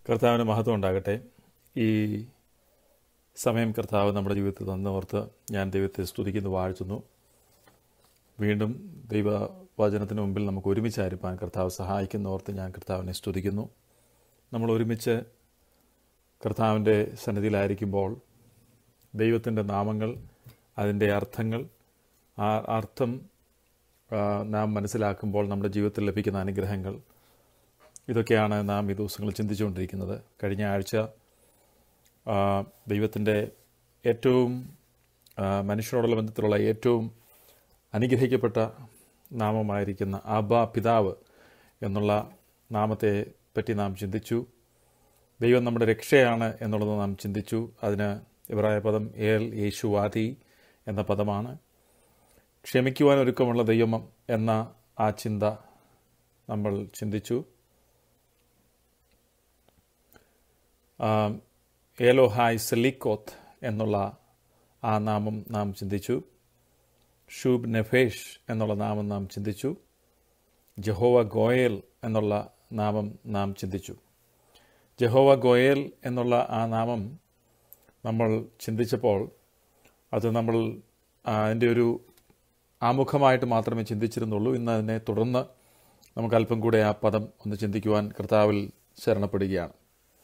കർത്താവിന് മഹത്വം ഉണ്ടാകട്ടെ ഈ സമയം കർത്താവ് നമ്മുടെ ജീവിതത്തിൽ തന്നോർത്ത് ഞാൻ ദൈവത്തെ സ്തുതിക്കുന്നു വാഴ്ത്തുന്നു വീണ്ടും ദൈവവചനത്തിന് മുമ്പിൽ നമുക്ക് ഒരുമിച്ചായിരിക്കാൻ കർത്താവ് സഹായിക്കുന്നോർത്ത് ഞാൻ കർത്താവിനെ സ്തുതിക്കുന്നു നമ്മൾ ഒരുമിച്ച് കർത്താവിൻ്റെ സന്നിധിയിലായിരിക്കുമ്പോൾ ദൈവത്തിൻ്റെ നാമങ്ങൾ അതിൻ്റെ അർത്ഥങ്ങൾ ആ അർത്ഥം ആ, നാം മനസ്സിലാക്കുമ്പോൾ നമ്മുടെ ജീവിതത്തിൽ ലഭിക്കുന്ന അനുഗ്രഹങ്ങൾ ഇതൊക്കെയാണ് നാം ഈ ദിവസങ്ങളിൽ ചിന്തിച്ചുകൊണ്ടിരിക്കുന്നത് കഴിഞ്ഞ ആഴ്ച ആ, ദൈവത്തിൻ്റെ ഏറ്റവും ആ, മനുഷ്യരോടുള്ള ബന്ധത്തിലുള്ള ഏറ്റവും അനുഗ്രഹിക്കപ്പെട്ട നാമമായിരിക്കുന്ന അബ പിതാവ് എന്നുള്ള നാമത്തെ പറ്റി നാം ചിന്തിച്ചു ദൈവം നമ്മുടെ രക്ഷയാണ് എന്നുള്ളത് നാം ചിന്തിച്ചു അതിന് ഇവരായ പദം ഏൽ യേശുവാദി എന്ന പദമാണ് ക്ഷമിക്കുവാൻ ഒരുക്കമുള്ള ദൈവം എന്ന ആ ചിന്ത നമ്മൾ ചിന്തിച്ചു ആം, ഏലോഹായ് സെലിക്കോത്ത് എന്നുള്ള ആ നാമം നാം ചിന്തിച്ചു ഷൂബ് നെഫേഷ് എന്നുള്ള നാമം നാം ചിന്തിച്ചു ജഹോവ ഗോയൽ എന്നുള്ള നാമം നാം ചിന്തിച്ചു ജഹോവ ഗോയൽ എന്നുള്ള ആ നാമം നമ്മൾ ചിന്തിച്ചപ്പോൾ അത് നമ്മൾ ആ, അതിൻ്റെ ഒരു ആമുഖമായിട്ട് മാത്രമേ ചിന്തിച്ചിരുന്നുള്ളൂ ഇന്ന് അതിനെ തുടർന്ന് നമുക്ക് അല്പം കൂടെ ആ പദം ഒന്ന് ചിന്തിക്കുവാൻ കർത്താവിൽ ശരണപ്പെടുകയാണ്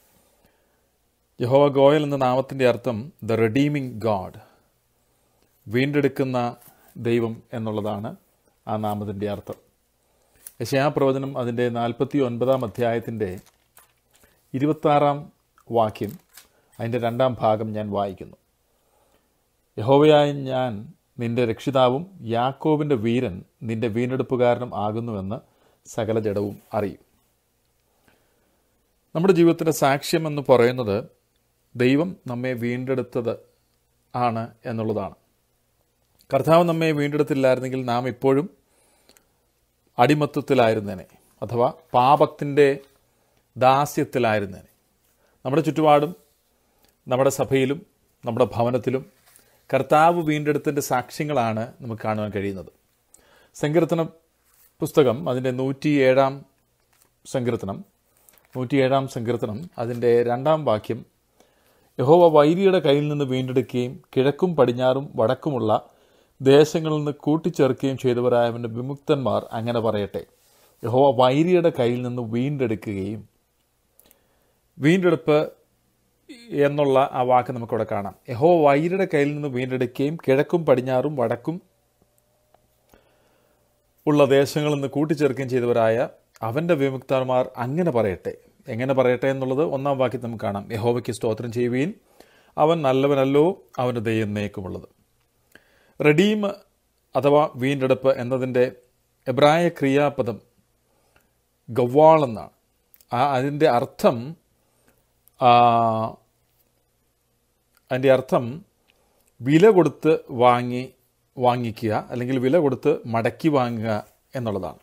യഹോവ ഗോയൽ എന്ന നാമത്തിൻ്റെ അർത്ഥം ദ റെഡീമിംഗ് ഗാഡ് വീണ്ടെടുക്കുന്ന ദൈവം എന്നുള്ളതാണ് ആ നാമത്തിൻ്റെ അർത്ഥം യശയാപ്രവചനം അതിൻ്റെ നാൽപ്പത്തി ഒൻപതാം അധ്യായത്തിൻ്റെ ഇരുപത്താറാം വാക്യം അതിൻ്റെ രണ്ടാം ഭാഗം ഞാൻ വായിക്കുന്നു യഹോവയായ ഞാൻ നിന്റെ രക്ഷിതാവും യാക്കോബിൻ്റെ വീരൻ നിന്റെ വീണ്ടെടുപ്പുകാരനും ആകുന്നുവെന്ന് സകല ജഡവും അറിയും നമ്മുടെ ജീവിതത്തിൻ്റെ സാക്ഷ്യം എന്ന് പറയുന്നത് ദൈവം നമ്മെ വീണ്ടെടുത്തത് ആണ് എന്നുള്ളതാണ് കർത്താവ് നമ്മെ വീണ്ടെടുത്തില്ലായിരുന്നെങ്കിൽ നാം ഇപ്പോഴും അടിമത്വത്തിലായിരുന്നേനെ അഥവാ പാപത്തിൻ്റെ ദാസ്യത്തിലായിരുന്നേനെ നമ്മുടെ ചുറ്റുപാടും നമ്മുടെ സഭയിലും നമ്മുടെ ഭവനത്തിലും കർത്താവ് വീണ്ടെടുത്തിൻ്റെ സാക്ഷ്യങ്ങളാണ് നമുക്ക് കാണുവാൻ കഴിയുന്നത് സങ്കീർത്തന പുസ്തകം അതിൻ്റെ നൂറ്റിയേഴാം സങ്കീർത്തനം നൂറ്റിയേഴാം സങ്കീർത്തനം അതിൻ്റെ രണ്ടാം വാക്യം യഹോവ വൈരിയുടെ കയ്യിൽ നിന്ന് വീണ്ടെടുക്കുകയും കിഴക്കും പടിഞ്ഞാറും വടക്കുമുള്ള ദേശങ്ങളിൽ നിന്ന് കൂട്ടിച്ചേർക്കുകയും ചെയ്തവരായവൻ്റെ വിമുക്തന്മാർ അങ്ങനെ പറയട്ടെ യഹോവ വൈരിയുടെ കയ്യിൽ നിന്ന് വീണ്ടെടുക്കുകയും വീണ്ടെടുപ്പ് എന്നുള്ള ആ വാക്ക് നമുക്കിവിടെ കാണാം യഹോ വൈരിയുടെ കയ്യിൽ നിന്ന് വീണ്ടെടുക്കുകയും കിഴക്കും പടിഞ്ഞാറും വടക്കും ഉള്ള ദേശങ്ങളിൽ നിന്ന് കൂട്ടിച്ചേർക്കുകയും ചെയ്തവരായ അവൻ്റെ വിമുക്തന്മാർ അങ്ങനെ പറയട്ടെ എങ്ങനെ പറയട്ടെ എന്നുള്ളത് ഒന്നാം വാക്യം നമുക്ക് കാണാം യഹോവയ്ക്ക് സ്തോത്രം ചെയ്യുകയും അവൻ നല്ലവനല്ലോ അവൻ്റെ ദൈവം നേക്കുമുള്ളത് റെഡീം അഥവാ വീണ്ടെടുപ്പ് എന്നതിൻ്റെ എബ്രായ ക്രിയാപദം ഗവ്വാൾ എന്നാണ് ആ അതിൻ്റെ അർത്ഥം ആ, അതിൻ്റെ അർത്ഥം വില കൊടുത്ത് വാങ്ങി വാങ്ങിക്കുക അല്ലെങ്കിൽ വില കൊടുത്ത് മടക്കി വാങ്ങുക എന്നുള്ളതാണ്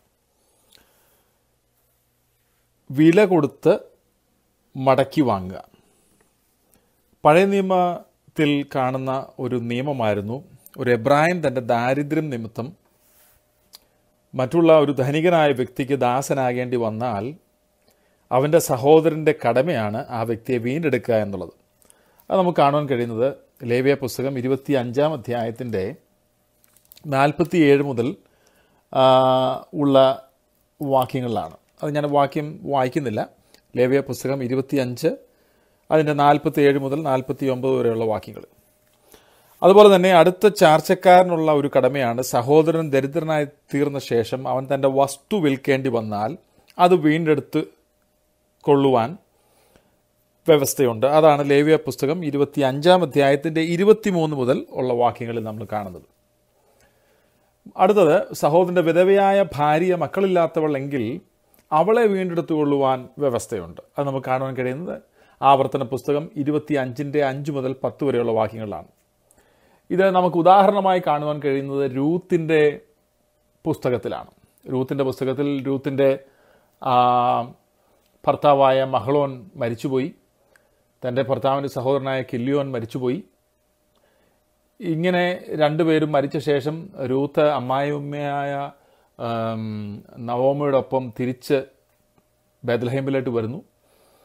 വില കൊടുത്ത് മടക്കി വാങ്ങുക പഴയ നിയമത്തിൽ കാണുന്ന ഒരു നിയമമായിരുന്നു ഒരു എബ്രായൻ തൻ്റെ ദാരിദ്ര്യം നിമിത്തം മറ്റുള്ള ഒരു ധനികനായ വ്യക്തിക്ക് ദാസനാകേണ്ടി വന്നാൽ അവൻ്റെ സഹോദരൻ്റെ കടമയാണ് ആ വ്യക്തിയെ വീണ്ടെടുക്കുക എന്നുള്ളത് അത് നമുക്ക് കാണുവാൻ കഴിയുന്നത് ലേവ്യ പുസ്തകം ഇരുപത്തി അഞ്ചാം അധ്യായത്തിൻ്റെ നാൽപ്പത്തിയേഴ് മുതൽ ആ, ഉള്ള വാക്യങ്ങളിലാണ് അത് ഞാൻ വാക്യം വായിക്കുന്നില്ല ലേവ്യ പുസ്തകം ഇരുപത്തി അഞ്ച് അതിൻ്റെ നാൽപ്പത്തിയേഴ് മുതൽ നാൽപ്പത്തി ഒമ്പത് വരെയുള്ള വാക്യങ്ങൾ അതുപോലെ തന്നെ അടുത്ത ചാർച്ചക്കാരനുള്ള ഒരു കടമയാണ് സഹോദരൻ ദരിദ്രനായി തീർന്ന ശേഷം അവൻ തൻ്റെ വസ്തു വിൽക്കേണ്ടി വന്നാൽ അത് വീണ്ടെടുത്ത് കൊള്ളുവാൻ വ്യവസ്ഥയുണ്ട് അതാണ് ലേവ്യ പുസ്തകം ഇരുപത്തി അഞ്ചാം അധ്യായത്തിൻ്റെ ഇരുപത്തിമൂന്ന് മുതൽ ഉള്ള വാക്യങ്ങളിൽ നമ്മൾ കാണുന്നത് അടുത്തത് സഹോദരൻ്റെ വിധവയായ ഭാര്യ മക്കളില്ലാത്തവൾ എങ്കിൽ അവളെ വീണ്ടെടുത്തുകൊള്ളുവാൻ വ്യവസ്ഥയുണ്ട് അത് നമുക്ക് കാണുവാൻ കഴിയുന്നത് ആവർത്തന പുസ്തകം ഇരുപത്തി അഞ്ചിൻ്റെ അഞ്ച് മുതൽ പത്ത് വരെയുള്ള വാക്യങ്ങളിലാണ് ഇത് നമുക്ക് ഉദാഹരണമായി കാണുവാൻ കഴിയുന്നത് രൂത്തിൻ്റെ പുസ്തകത്തിലാണ് രൂത്തിൻ്റെ പുസ്തകത്തിൽ രൂത്തിൻ്റെ ആ, ഭർത്താവായ മഹളോൻ മരിച്ചുപോയി തൻ്റെ ഭർത്താവിൻ്റെ സഹോദരനായ കില്ലിയോൻ മരിച്ചുപോയി ഇങ്ങനെ രണ്ടുപേരും മരിച്ച ശേഷം രൂത്ത് അമ്മായിയമ്മയായ ആം, നവോമയോടൊപ്പം തിരിച്ച് ബേദൽഹേമിലോട്ട് വരുന്നു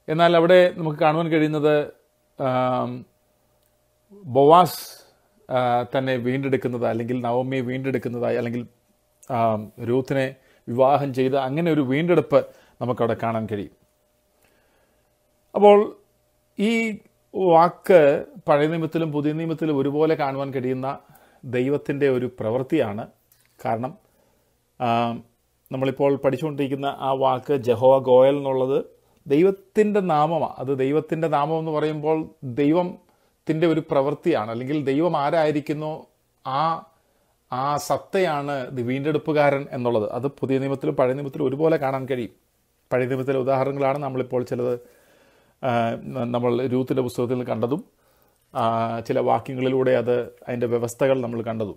എന്നാൽ അവിടെ നമുക്ക് കാണുവാൻ കഴിയുന്നത് ആം, ബൊവാസ് ആ, തന്നെ വീണ്ടെടുക്കുന്നത് അല്ലെങ്കിൽ നവമിയെ വീണ്ടെടുക്കുന്നതായി അല്ലെങ്കിൽ ആം, രൂത്തിനെ വിവാഹം ചെയ്ത് അങ്ങനെ ഒരു വീണ്ടെടുപ്പ് നമുക്കവിടെ കാണാൻ കഴിയും അപ്പോൾ ഈ വാക്ക് പഴയ നിയമത്തിലും പുതിയ നിയമത്തിലും ഒരുപോലെ കാണുവാൻ കഴിയുന്ന ദൈവത്തിൻ്റെ ഒരു പ്രവൃത്തിയാണ് കാരണം ആ, നമ്മളിപ്പോൾ പഠിച്ചുകൊണ്ടിരിക്കുന്ന ആ വാക്ക് ജഹോവ ഗോയൽ എന്നുള്ളത് ദൈവത്തിൻ്റെ നാമമാണ് അത് ദൈവത്തിൻ്റെ നാമം എന്ന് പറയുമ്പോൾ ദൈവത്തിൻ്റെ ഒരു പ്രവൃത്തിയാണ് അല്ലെങ്കിൽ ദൈവം ആരായിരിക്കുന്നു ആ ആ സത്തയാണ് ഇത് വീണ്ടെടുപ്പുകാരൻ എന്നുള്ളത് അത് പുതിയ നിയമത്തിലും പഴയ നിയമത്തിലും ഒരുപോലെ കാണാൻ കഴിയും പഴയ നിയമത്തിലെ ഉദാഹരണങ്ങളാണ് നമ്മളിപ്പോൾ ചിലത് ആ, നമ്മൾ രൂത്തിൻ്റെ പുസ്തകത്തിൽ കണ്ടതും ആ, ചില വാക്യങ്ങളിലൂടെ അത് അതിൻ്റെ വ്യവസ്ഥകൾ നമ്മൾ കണ്ടതും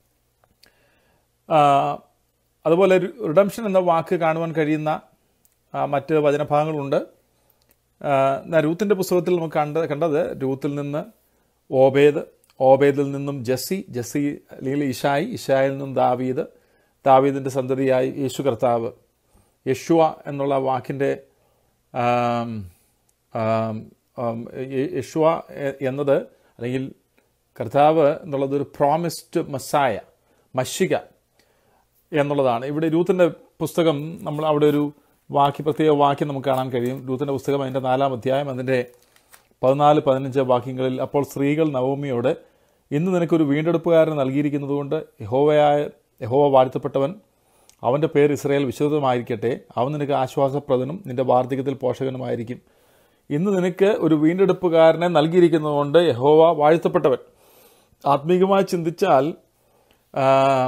ആ, അതുപോലെ റിഡംഷൻ എന്ന വാക്ക് കാണുവാൻ കഴിയുന്ന ആ, മറ്റ് വചനഭാഗങ്ങളുണ്ട് ആ, എന്നാ രൂത്തിൻ്റെ പുസ്തകത്തിൽ നമുക്ക് കണ്ട കണ്ടത് രൂത്തിൽ നിന്ന് ഓബേദ് ഓബേദിൽ നിന്നും ജസ്സി ജസ്സി അല്ലെങ്കിൽ ഇഷായി ഇഷായിൽ നിന്നും ദാവീദ് ദാവീദിൻ്റെ സന്തതിയായി യേശു കർത്താവ് യശുവ എന്നുള്ള വാക്കിൻ്റെ ആം, ആം, ആം, യ- യശുവ എ- എന്നത് അല്ലെങ്കിൽ കർത്താവ് എന്നുള്ളത് ഒരു പ്രോമിസ്ഡ് മസായ മഷിക എന്നുള്ളതാണ് ഇവിടെ രൂത്തിൻ്റെ പുസ്തകം നമ്മൾ അവിടെ ഒരു വാക്യ പ്രത്യേക വാക്യം നമുക്ക് കാണാൻ കഴിയും രൂത്തിൻ്റെ പുസ്തകം അതിൻ്റെ നാലാം അധ്യായം അതിൻ്റെ പതിനാല് പതിനഞ്ച് വാക്യങ്ങളിൽ അപ്പോൾ സ്ത്രീകൾ നവമിയോട് ഇന്ന് നിനക്കൊരു വീണ്ടെടുപ്പുകാരൻ നൽകിയിരിക്കുന്നതുകൊണ്ട് യഹോവയായ യഹോവ വാഴ്ത്തപ്പെട്ടവൻ അവൻ്റെ പേര് ഇസ്രായേൽ വിശുദ്ധമായിരിക്കട്ടെ അവൻ നിനക്ക് ആശ്വാസപ്രദനും നിന്റെ വാർദ്ധക്യത്തിൽ പോഷകനുമായിരിക്കും ഇന്ന് നിനക്ക് ഒരു വീണ്ടെടുപ്പുകാരനെ നൽകിയിരിക്കുന്നതുകൊണ്ട് യഹോവ വാഴ്ത്തപ്പെട്ടവൻ ആത്മീകമായി ചിന്തിച്ചാൽ ആ,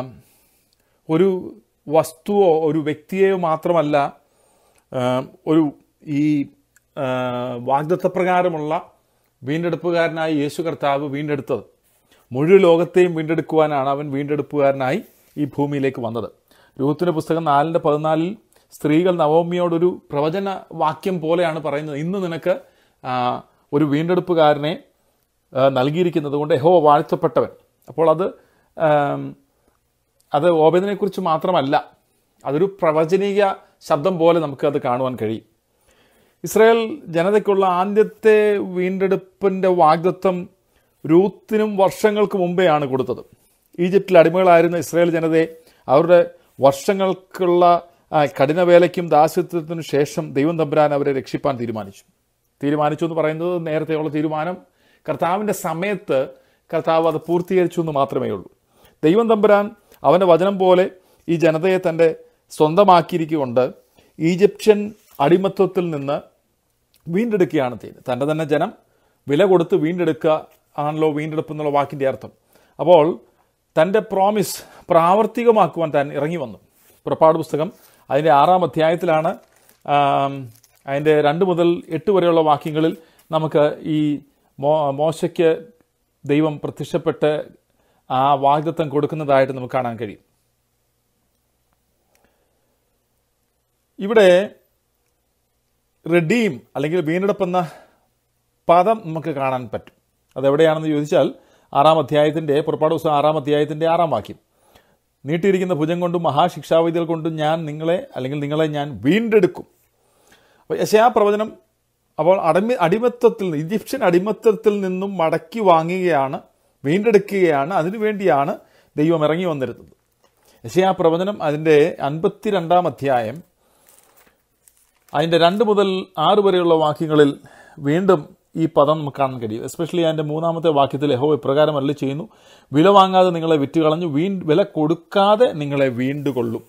ഒരു വസ്തുവോ ഒരു വ്യക്തിയെയോ മാത്രമല്ല ആ, ഒരു ഈ ആ, വാഗ്ദത്തപ്രകാരമുള്ള വീണ്ടെടുപ്പുകാരനായി യേശു കർത്താവ് വീണ്ടെടുത്തത് മുഴുവൻ ലോകത്തെയും വീണ്ടെടുക്കുവാനാണ് അവൻ വീണ്ടെടുപ്പുകാരനായി ഈ ഭൂമിയിലേക്ക് വന്നത് രൂഹത്തിന്റെ പുസ്തകം നാലിൻ്റെ പതിനാലിൽ സ്ത്രീകൾ നവോമിയോടൊരു പ്രവചന വാക്യം പോലെയാണ് പറയുന്നത് ഇന്ന് നിനക്ക് ആ, ഒരു വീണ്ടെടുപ്പുകാരനെ ആ, നൽകിയിരിക്കുന്നത് കൊണ്ട് യഹോ വാഴ്ത്തപ്പെട്ടവൻ അപ്പോൾ അത് ആം, അത് ഓബേദിനെ കുറിച്ച് മാത്രമല്ല അതൊരു പ്രവചനീയ ശബ്ദം പോലെ നമുക്ക് അത് കാണുവാൻ കഴിയും ഇസ്രായേൽ ജനതയ്ക്കുള്ള ആദ്യത്തെ വീണ്ടെടുപ്പിന്റെ വാഗ്ദത്വം രൂത്തിനും വർഷങ്ങൾക്ക് മുമ്പെയാണ് കൊടുത്തത് ഈജിപ്തിൽ അടിമകളായിരുന്ന ഇസ്രായേൽ ജനതയെ അവരുടെ വർഷങ്ങൾക്കുള്ള ആ, കഠിനവേലയ്ക്കും ദാസ്യത്വത്തിനു ശേഷം ദൈവം തമ്പുരാൻ അവരെ രക്ഷിപ്പാൻ തീരുമാനിച്ചു തീരുമാനിച്ചു എന്ന് പറയുന്നത് നേരത്തെയുള്ള തീരുമാനം കർത്താവിൻ്റെ സമയത്ത് കർത്താവ് അത് പൂർത്തീകരിച്ചു എന്ന് മാത്രമേ ഉള്ളൂ ദൈവം തമ്പുരാൻ അവൻ്റെ വചനം പോലെ ഈ ജനതയെ തൻ്റെ സ്വന്തമാക്കിയിരിക്കൊണ്ട് ഈജിപ്ഷ്യൻ അടിമത്വത്തിൽ നിന്ന് വീണ്ടെടുക്കുകയാണ് ചെയ്യുന്നത് തൻ്റെ തന്നെ ജനം വില കൊടുത്ത് വീണ്ടെടുക്കുക ആണല്ലോ വീണ്ടെടുപ്പ് എന്നുള്ള വാക്കിൻ്റെ അർത്ഥം അപ്പോൾ തൻ്റെ പ്രോമിസ് പ്രാവർത്തികമാക്കുവാൻ താൻ ഇറങ്ങി വന്നു പുറപ്പാട് പുസ്തകം അതിൻ്റെ ആറാം അധ്യായത്തിലാണ് ആം, അതിൻ്റെ രണ്ട് മുതൽ എട്ട് വരെയുള്ള വാക്യങ്ങളിൽ നമുക്ക് ഈ മോ മോശയ്ക്ക് ദൈവം പ്രത്യക്ഷപ്പെട്ട് ആ വാഗ്ദത്തം കൊടുക്കുന്നതായിട്ട് നമുക്ക് കാണാൻ കഴിയും ഇവിടെ റെഡീം അല്ലെങ്കിൽ വീണ്ടെടുപ്പെന്ന പദം നമുക്ക് കാണാൻ പറ്റും അതെവിടെയാണെന്ന് ചോദിച്ചാൽ ആറാം അധ്യായത്തിൻ്റെ പുറപ്പാട് ദിവസം ആറാം അധ്യായത്തിൻ്റെ ആറാം വാക്യം നീട്ടിയിരിക്കുന്ന ഭുജം കൊണ്ടും മഹാശിക്ഷാവിധികൾ കൊണ്ടും ഞാൻ നിങ്ങളെ അല്ലെങ്കിൽ നിങ്ങളെ ഞാൻ വീണ്ടെടുക്കും അപ്പോൾ യശയാ പ്രവചനം അപ്പോൾ അടിമ അടിമത്വത്തിൽ നിന്ന് ഈജിപ്ഷ്യൻ അടിമത്വത്തിൽ നിന്നും മടക്കി വാങ്ങുകയാണ് വീണ്ടെടുക്കുകയാണ് അതിനുവേണ്ടിയാണ് ദൈവം ഇറങ്ങി വന്നിരുന്നത് യശയാ പ്രവചനം അതിൻ്റെ അൻപത്തിരണ്ടാം അധ്യായം അതിൻ്റെ രണ്ട് മുതൽ ആറ് വരെയുള്ള വാക്യങ്ങളിൽ വീണ്ടും ഈ പദം നമുക്ക് കാണാൻ കഴിയും എസ്പെഷ്യലി അതിൻ്റെ മൂന്നാമത്തെ വാക്യത്തിൽ യഹോ ഇപ്രകാരം അല്ല ചെയ്യുന്നു വില വാങ്ങാതെ നിങ്ങളെ വിറ്റുകളഞ്ഞു വീ വില കൊടുക്കാതെ നിങ്ങളെ വീണ്ടുകൊള്ളും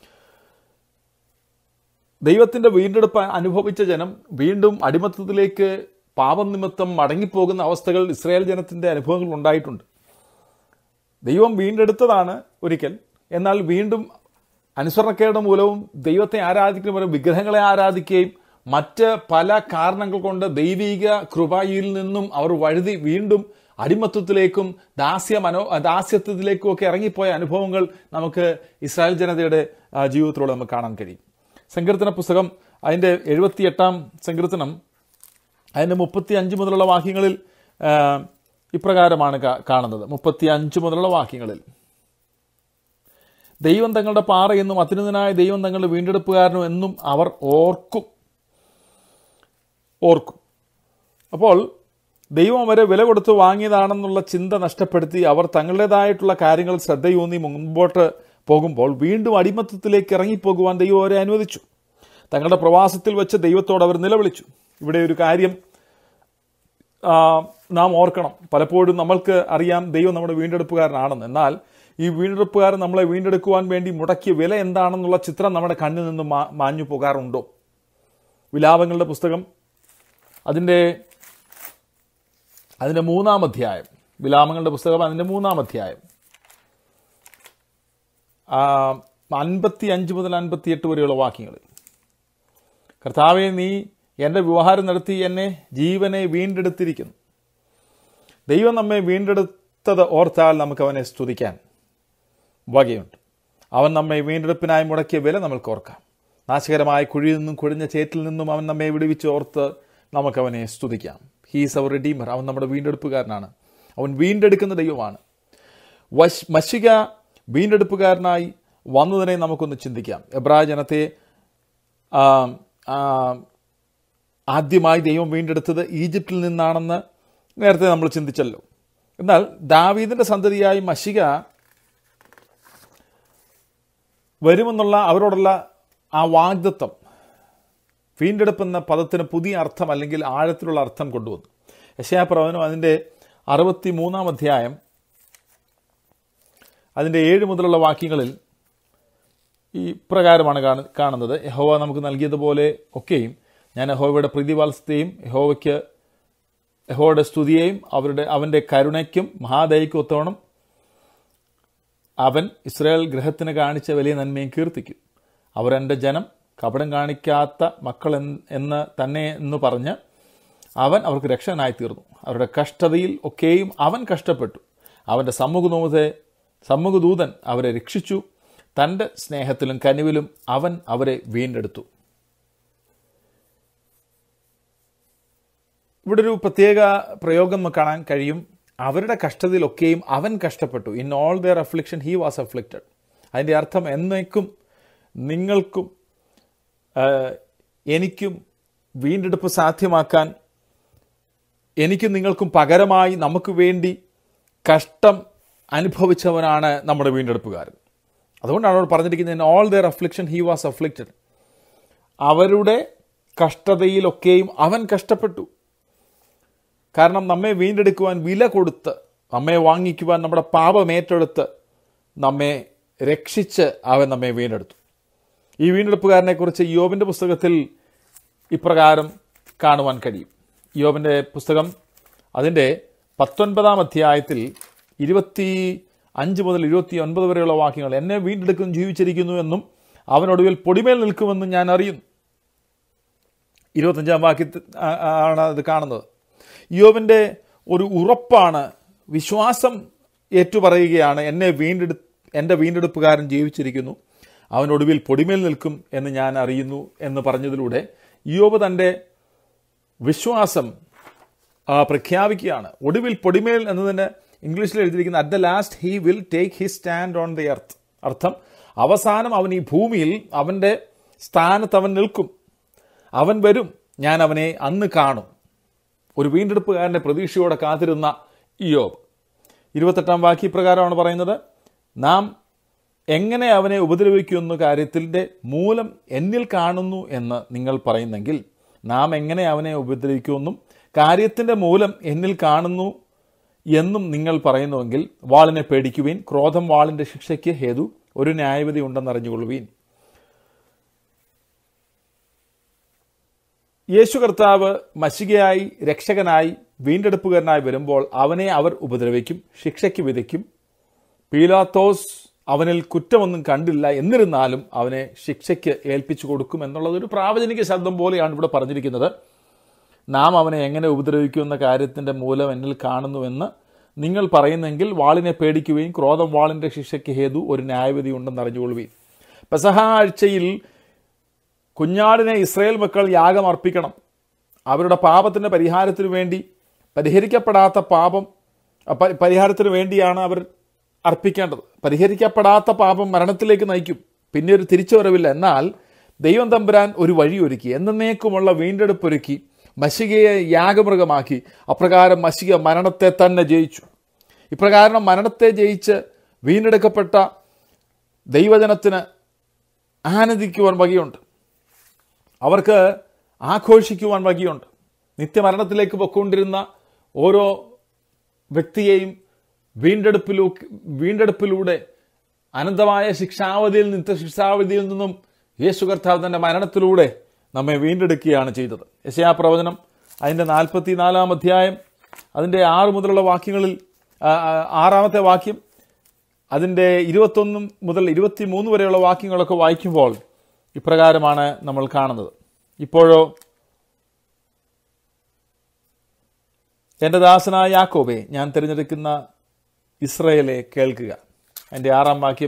ദൈവത്തിന്റെ വീണ്ടെടുപ്പ് അനുഭവിച്ച ജനം വീണ്ടും അടിമത്തത്തിലേക്ക് പാപം നിമിത്തം മടങ്ങിപ്പോകുന്ന അവസ്ഥകൾ ഇസ്രായേൽ ജനത്തിന്റെ അനുഭവങ്ങൾ ഉണ്ടായിട്ടുണ്ട് ദൈവം വീണ്ടെടുത്തതാണ് ഒരിക്കൽ എന്നാൽ വീണ്ടും അനുസരണക്കേട് മൂലവും ദൈവത്തെ ആരാധിക്കുന്ന മൂലം വിഗ്രഹങ്ങളെ ആരാധിക്കുകയും മറ്റ് പല കാരണങ്ങൾ കൊണ്ട് ദൈവിക കൃപയിൽ നിന്നും അവർ വഴുതി വീണ്ടും അടിമത്വത്തിലേക്കും ദാസ്യ മനോ ദാസ്യത്വത്തിലേക്കും ഒക്കെ ഇറങ്ങിപ്പോയ അനുഭവങ്ങൾ നമുക്ക് ഇസ്രായേൽ ജനതയുടെ ആ, ജീവിതത്തിലൂടെ നമുക്ക് കാണാൻ കഴിയും സങ്കീർത്തന പുസ്തകം അതിൻ്റെ എഴുപത്തിയെട്ടാം സങ്കീർത്തനം അതിൻ്റെ മുപ്പത്തി അഞ്ച് മുതലുള്ള വാക്യങ്ങളിൽ ആ, ഇപ്രകാരമാണ് കാ- കാണുന്നത് മുപ്പത്തി അഞ്ച് മുതലുള്ള വാക്യങ്ങളിൽ ദൈവം തങ്ങളുടെ പാറയെന്നും അത്യുന്നതനായ ദൈവം തങ്ങളുടെ വീണ്ടെടുപ്പുകാരനും എന്നും അവർ ഓർക്കും ഓർക്കും അപ്പോൾ ദൈവം അവരെ വില കൊടുത്ത് വാങ്ങിയതാണെന്നുള്ള ചിന്ത നഷ്ടപ്പെടുത്തി അവർ തങ്ങളുടേതായിട്ടുള്ള കാര്യങ്ങൾ ശ്രദ്ധയൂന്നി മുൻപോട്ട് പോകുമ്പോൾ വീണ്ടും അടിമത്തത്തിലേക്ക് ഇറങ്ങിപ്പോകുവാൻ ദൈവം അവരെ അനുവദിച്ചു തങ്ങളുടെ പ്രവാസത്തിൽ വെച്ച് ദൈവത്തോട് അവർ നിലവിളിച്ചു ഇവിടെ ഒരു കാര്യം ആ, നാം ഓർക്കണം പലപ്പോഴും നമ്മൾക്ക് അറിയാം ദൈവം നമ്മുടെ വീണ്ടെടുപ്പുകാരനാണെന്ന് എന്നാൽ ഈ വീണ്ടെടുപ്പുകാരൻ നമ്മളെ വീണ്ടെടുക്കുവാൻ വേണ്ടി മുടക്കിയ വില എന്താണെന്നുള്ള ചിത്രം നമ്മുടെ കണ്ണിൽ നിന്ന് മാ- മാഞ്ഞു പോകാറുണ്ടോ വിലാപങ്ങളുടെ പുസ്തകം അതിൻ്റെ അതിൻ്റെ മൂന്നാം അധ്യായം വിലാപങ്ങളുടെ പുസ്തകം അതിൻ്റെ മൂന്നാം അധ്യായം അൻപത്തി അഞ്ച് മുതൽ അൻപത്തി എട്ട് വരെയുള്ള വാക്യങ്ങളിൽ കർത്താവെ നീ എൻ്റെ വ്യവഹാരം നടത്തി എന്നെ ജീവനെ വീണ്ടെടുത്തിരിക്കുന്നു ദൈവം നമ്മെ വീണ്ടെടുത്തത് ഓർത്താൽ നമുക്ക് അവനെ സ്തുതിക്കാൻ വകയുണ്ട് അവൻ നമ്മെ വീണ്ടെടുപ്പിനായി മുടക്കിയ വില നമുക്ക് ഓർക്കാം നാശകരമായ കുഴിയിൽ നിന്നും കുഴിഞ്ഞ ചേറ്റിൽ നിന്നും അവൻ നമ്മെ വിടുവിച്ച് ഓർത്ത് നമുക്ക് അവനെ സ്തുതിക്കാം ഹീസ് അവർ റെഡീമർ അവൻ നമ്മുടെ വീണ്ടെടുപ്പുകാരനാണ് അവൻ വീണ്ടെടുക്കുന്ന ദൈവമാണ് വശ് മഷിക വീണ്ടെടുപ്പുകാരനായി വന്നതിനെ നമുക്കൊന്ന് ചിന്തിക്കാം എബ്രായ ജനത്തെ ആ, ആ, ആദ്യമായി ദൈവം വീണ്ടെടുത്തത് ഈജിപ്തിൽ നിന്നാണെന്ന് നേരത്തെ നമ്മൾ ചിന്തിച്ചല്ലോ എന്നാൽ ദാവീദിന്റെ സന്തതിയായി മഷിക വരുമെന്നുള്ള അവരോടുള്ള ആ വാഗ്ദത്വം വീണ്ടെടുപ്പെന്ന പദത്തിന് പുതിയ അർത്ഥം അല്ലെങ്കിൽ ആഴത്തിലുള്ള അർത്ഥം കൊണ്ടുവന്നു യശയാപ്രവനും അതിൻ്റെ അറുപത്തി മൂന്നാം അധ്യായം അതിൻ്റെ ഏഴ് മുതലുള്ള വാക്യങ്ങളിൽ ഈ പ്രകാരമാണ് കാണു- കാണുന്നത് യഹോവ നമുക്ക് നൽകിയതുപോലെ ഒക്കെയും ഞാൻ യഹോവയുടെ പ്രതിവാത്സത്തെയും യഹോവയ്ക്ക് യഹോവയുടെ സ്തുതിയെയും അവരുടെ അവൻ്റെ കരുണയ്ക്കും മഹാദയയ്ക്കും ഒത്തോണം അവൻ ഇസ്രായേൽ ഗ്രഹത്തിന് കാണിച്ച വലിയ നന്മയും കീർത്തിക്കും അവർ എൻ്റെ ജനം കപടം കാണിക്കാത്ത മക്കൾ എന്ന് എന്ന് തന്നെ എന്ന് പറഞ്ഞ് അവൻ അവർക്ക് രക്ഷകനായി തീർന്നു അവരുടെ കഷ്ടതയിൽ ഒക്കെയും അവൻ കഷ്ടപ്പെട്ടു അവൻ്റെ സമ്മുഖദൂതെ സമ്മുഖദൂതൻ അവരെ രക്ഷിച്ചു തൻ്റെ സ്നേഹത്തിലും കനിവിലും അവൻ അവരെ വീണ്ടെടുത്തു ഇവിടെ ഒരു പ്രത്യേക പ്രയോഗം നമുക്ക് കാണാൻ കഴിയും അവരുടെ കഷ്ടതയിലൊക്കെയും അവൻ കഷ്ടപ്പെട്ടു in all their affliction he was afflicted അതിൻ്റെ അർത്ഥം എന്നേക്കും നിങ്ങൾക്കും ആ, എനിക്കും വീണ്ടെടുപ്പ് സാധ്യമാക്കാൻ എനിക്കും നിങ്ങൾക്കും പകരമായി നമുക്ക് വേണ്ടി കഷ്ടം അനുഭവിച്ചവനാണ് നമ്മുടെ വീണ്ടെടുപ്പുകാരൻ അതുകൊണ്ടാണ് അവിടെ പറഞ്ഞിരിക്കുന്നത് in all their affliction he was afflicted അവരുടെ കഷ്ടതയിലൊക്കെയും അവൻ കഷ്ടപ്പെട്ടു കാരണം നമ്മെ വീണ്ടെടുക്കുവാൻ വില കൊടുത്ത് നമ്മെ വാങ്ങിക്കുവാൻ നമ്മുടെ പാപം ഏറ്റെടുത്ത് നമ്മെ രക്ഷിച്ച് അവൻ നമ്മെ വീണ്ടെടുത്തു ഈ വീണ്ടെടുപ്പുകാരനെക്കുറിച്ച് യോബിൻ്റെ പുസ്തകത്തിൽ ഇപ്രകാരം കാണുവാൻ കഴിയും യോബിൻ്റെ പുസ്തകം അതിൻ്റെ പത്തൊൻപതാം അധ്യായത്തിൽ ഇരുപത്തി അഞ്ച് മുതൽ ഇരുപത്തി ഒൻപത് വരെയുള്ള വാക്യങ്ങൾ എന്നെ വീണ്ടെടുക്കും ജീവിച്ചിരിക്കുന്നു എന്നും അവനൊടുവിൽ പൊടിമേൽ നിൽക്കുമെന്നും ഞാൻ അറിയുന്നു ഇരുപത്തഞ്ചാം വാക്യത്തിൽ ആ- ആണ് അത് കാണുന്നത് യോബിൻ്റെ ഒരു ഉറപ്പാണ് വിശ്വാസം ഏറ്റുപറയുകയാണ് എന്നെ വീണ്ടെടു എൻ്റെ വീണ്ടെടുപ്പുകാരൻ ജീവിച്ചിരിക്കുന്നു അവനൊടുവിൽ പൊടിമേൽ നിൽക്കും എന്ന് ഞാൻ അറിയുന്നു എന്ന് പറഞ്ഞതിലൂടെ യോബ് തൻ്റെ വിശ്വാസം ആ, പ്രഖ്യാപിക്കുകയാണ് ഒടുവിൽ പൊടിമേൽ എന്നതിന് ഇംഗ്ലീഷിൽ എഴുതിയിരിക്കുന്ന at the last he will take his stand on the earth അർത്ഥം അവസാനം അവൻ ഈ ഭൂമിയിൽ അവൻ്റെ സ്ഥാനത്ത് അവൻ നിൽക്കും അവൻ വരും ഞാൻ അവനെ അന്ന് കാണും ഒരു വീണ്ടെടുപ്പുകാരൻ്റെ പ്രതീക്ഷയോടെ കാത്തിരുന്ന ഇയോബ് ഇരുപത്തെട്ടാം വാക്യ പ്രകാരമാണ് പറയുന്നത് നാം എങ്ങനെ അവനെ ഉപദ്രവിക്കുമെന്ന കാര്യത്തിൻ്റെ മൂലം എന്നിൽ കാണുന്നു എന്ന് നിങ്ങൾ പറയുന്നെങ്കിൽ നാം എങ്ങനെ അവനെ ഉപദ്രവിക്കുമെന്നും കാര്യത്തിൻ്റെ മൂലം എന്നിൽ കാണുന്നു എന്നും നിങ്ങൾ പറയുന്നുവെങ്കിൽ വാളിനെ പേടിക്കുവീൻ ക്രോധം വാളിൻ്റെ ശിക്ഷയ്ക്ക് ഹേതു ഒരു ന്യായവിധി ഉണ്ടെന്നറിഞ്ഞുകൊള്ളുവീൻ യേശു കർത്താവ് മഷികയായി രക്ഷകനായി വീണ്ടെടുപ്പുകാരനായി വരുമ്പോൾ അവനെ അവർ ഉപദ്രവിക്കും ശിക്ഷയ്ക്ക് വിധിക്കും പീലാത്തോസ് അവനിൽ കുറ്റമൊന്നും കണ്ടില്ല എന്നിരുന്നാലും അവനെ ശിക്ഷയ്ക്ക് ഏൽപ്പിച്ചു കൊടുക്കും എന്നുള്ളത് ഒരു പ്രാവചനിക ശബ്ദം പോലെയാണ് ഇവിടെ പറഞ്ഞിരിക്കുന്നത് നാം അവനെ എങ്ങനെ ഉപദ്രവിക്കുമെന്ന കാര്യത്തിൻ്റെ മൂലം എന്നിൽ കാണുന്നുവെന്ന് നിങ്ങൾ പറയുന്നെങ്കിൽ വാളിനെ പേടിക്കുകയും ക്രോധം വാളിൻ്റെ ശിക്ഷയ്ക്ക് ഹേതു ഒരു ന്യായവിധി ഉണ്ടെന്ന് അറിഞ്ഞുകൊള്ളുകയും പെസഹ ആഴ്ചയിൽ കുഞ്ഞാടിനെ ഇസ്രയേൽ മക്കൾ യാഗം അർപ്പിക്കണം അവരുടെ പാപത്തിൻ്റെ പരിഹാരത്തിനു വേണ്ടി പരിഹരിക്കപ്പെടാത്ത പാപം പ- പരിഹാരത്തിന് വേണ്ടിയാണ് അവർ അർപ്പിക്കേണ്ടത് പരിഹരിക്കപ്പെടാത്ത പാപം മരണത്തിലേക്ക് നയിക്കും പിന്നെ ഒരു തിരിച്ചുവരവില്ല എന്നാൽ ദൈവം തമ്പുരാൻ ഒരു വഴി ഒരുക്കി എന്നേക്കുമുള്ള വീണ്ടെടുപ്പൊരുക്കി മഷികയെ യാഗമൃഗമാക്കി അപ്രകാരം മഷിക മരണത്തെ തന്നെ ജയിച്ചു ഇപ്രകാരം മരണത്തെ ജയിച്ച് വീണ്ടെടുക്കപ്പെട്ട ദൈവജനത്തിന് ആനന്ദിക്കുവാൻ വകയുണ്ട് അവർക്ക് ആഘോഷിക്കുവാൻ വകയുണ്ട് നിത്യമരണത്തിലേക്ക് പൊക്കൊണ്ടിരുന്ന ഓരോ വ്യക്തിയെയും വീണ്ടെടുപ്പിലൂ വീണ്ടെടുപ്പിലൂടെ അനന്തമായ ശിക്ഷാവധിയിൽ നിത്യ ശിക്ഷാവധിയിൽ നിന്നും യേശു കർത്താവ് തൻ്റെ മരണത്തിലൂടെ നമ്മെ വീണ്ടെടുക്കുകയാണ് ചെയ്തത് യശയാ പ്രവചനം അതിൻ്റെ നാൽപ്പത്തി നാലാം അധ്യായം അതിൻ്റെ ആറ് മുതലുള്ള വാക്യങ്ങളിൽ ആ, ആ, ആറാമത്തെ വാക്യം അതിൻ്റെ ഇരുപത്തൊന്നും മുതൽ ഇരുപത്തി മൂന്ന് വരെയുള്ള വാക്യങ്ങളൊക്കെ വായിക്കുമ്പോൾ ഇപ്രകാരമാണ് നമ്മൾ കാണുന്നത് ഇപ്പോഴോ എൻ്റെ ദാസനായ യാക്കോബെ ഞാൻ തിരഞ്ഞെടുക്കുന്ന ഇസ്രയേലെ കേൾക്കുക എൻ്റെ ആറാം വാക്യം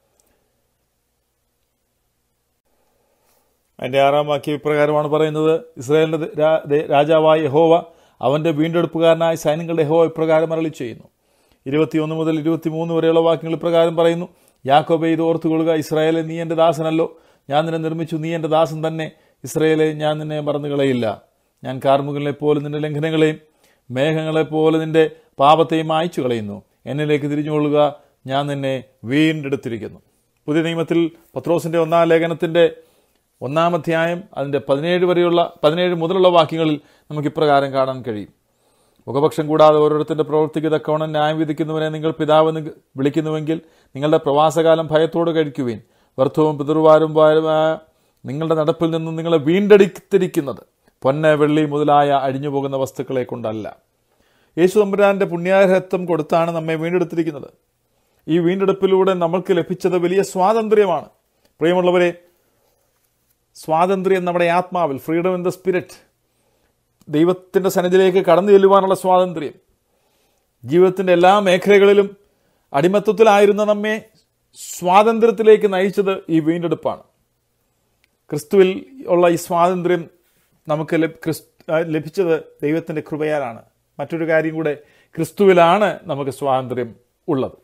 അതിൻ്റെ ആറാം വാക്യം ഇപ്രകാരമാണ് പറയുന്നത് ഇസ്രായേലിൻ്റെ രാ- ദേ- രാജാവായ യഹോവ അവൻ്റെ വീണ്ടെടുപ്പുകാരനായ സൈന്യങ്ങളുടെ യഹോവ ഇപ്രകാരം അരളി ചെയ്യുന്നു ഇരുപത്തിയൊന്ന് മുതൽ ഇരുപത്തിമൂന്ന് വരെയുള്ള വാക്യങ്ങൾ ഇപ്രകാരം പറയുന്നു യാക്കോബെ ഇത് ഓർത്തുകൊള്ളുക ഇസ്രായേലെ നീ എൻ്റെ ദാസനല്ലോ ഞാൻ നിന്നെ നിർമ്മിച്ചു നീ എൻ്റെ ദാസൻ തന്നെ ഇസ്രായേലെ ഞാൻ നിന്നെ മറന്നു കളയില്ല ഞാൻ കാർമുകളെ പോലെ നിന്റെ ലംഘനങ്ങളെയും മേഘങ്ങളെ പോലെ നിന്റെ പാപത്തെയും മായ്ച്ചു കളയുന്നു എന്നിലേക്ക് തിരിഞ്ഞുകൊള്ളുക ഞാൻ നിന്നെ വീണ്ടെടുത്തിരിക്കുന്നു പുതിയ നിയമത്തിൽ പത്രോസിന്റെ ഒന്നാം ലേഖനത്തിന്റെ ഒന്നാം അധ്യായം അതിന്റെ പതിനേഴ് വരെയുള്ള പതിനേഴ് മുതലുള്ള വാക്യങ്ങളിൽ നമുക്ക് ഇപ്രകാരം കാണാൻ കഴിയും മുഖപക്ഷം കൂടാതെ ഓരോരുത്തരുടെ പ്രവർത്തിക്ക് തക്കവണ്ണം ന്യായം വിധിക്കുന്നവനെ നിങ്ങൾ പിതാവെന്ന് വിളിക്കുന്നുവെങ്കിൽ നിങ്ങളുടെ പ്രവാസകാലം ഭയത്തോട് കഴിക്കുവിൻ വ്യർത്ഥവും പിതൃവാരും വാരുമായ നിങ്ങളുടെ നടപ്പിൽ നിന്നും നിങ്ങളെ വീണ്ടെടുത്തിരിക്കുന്നത് പൊന്ന് വെള്ളി മുതലായ അഴിഞ്ഞു പോകുന്ന വസ്തുക്കളെ കൊണ്ടല്ല യേശു തമ്പുരാന്റെ പുണ്യാരഹത്വം കൊടുത്താണ് നമ്മെ വീണ്ടെടുത്തിരിക്കുന്നത് ഈ വീണ്ടെടുപ്പിലൂടെ നമ്മൾക്ക് ലഭിച്ചത് വലിയ സ്വാതന്ത്ര്യമാണ് പ്രിയമുള്ളവരെ സ്വാതന്ത്ര്യം നമ്മുടെ ആത്മാവിൽ ഫ്രീഡം ഇൻ ദ സ്പിരിറ്റ് ദൈവത്തിൻ്റെ സന്നിധിയിലേക്ക് കടന്നു ചെല്ലുവാനുള്ള സ്വാതന്ത്ര്യം ജീവിതത്തിൻ്റെ എല്ലാ മേഖലകളിലും അടിമത്വത്തിലായിരുന്ന നമ്മെ സ്വാതന്ത്ര്യത്തിലേക്ക് നയിച്ചത് ഈ വീണ്ടെടുപ്പാണ് ക്രിസ്തുവിൽ ഉള്ള ഈ സ്വാതന്ത്ര്യം നമുക്ക് ലഭ- ക്രിസ്- ആ, ലഭിച്ചത് ദൈവത്തിൻ്റെ കൃപയാലാണ് മറ്റൊരു കാര്യം കൂടെ ക്രിസ്തുവിലാണ് നമുക്ക് സ്വാതന്ത്ര്യം ഉള്ളത്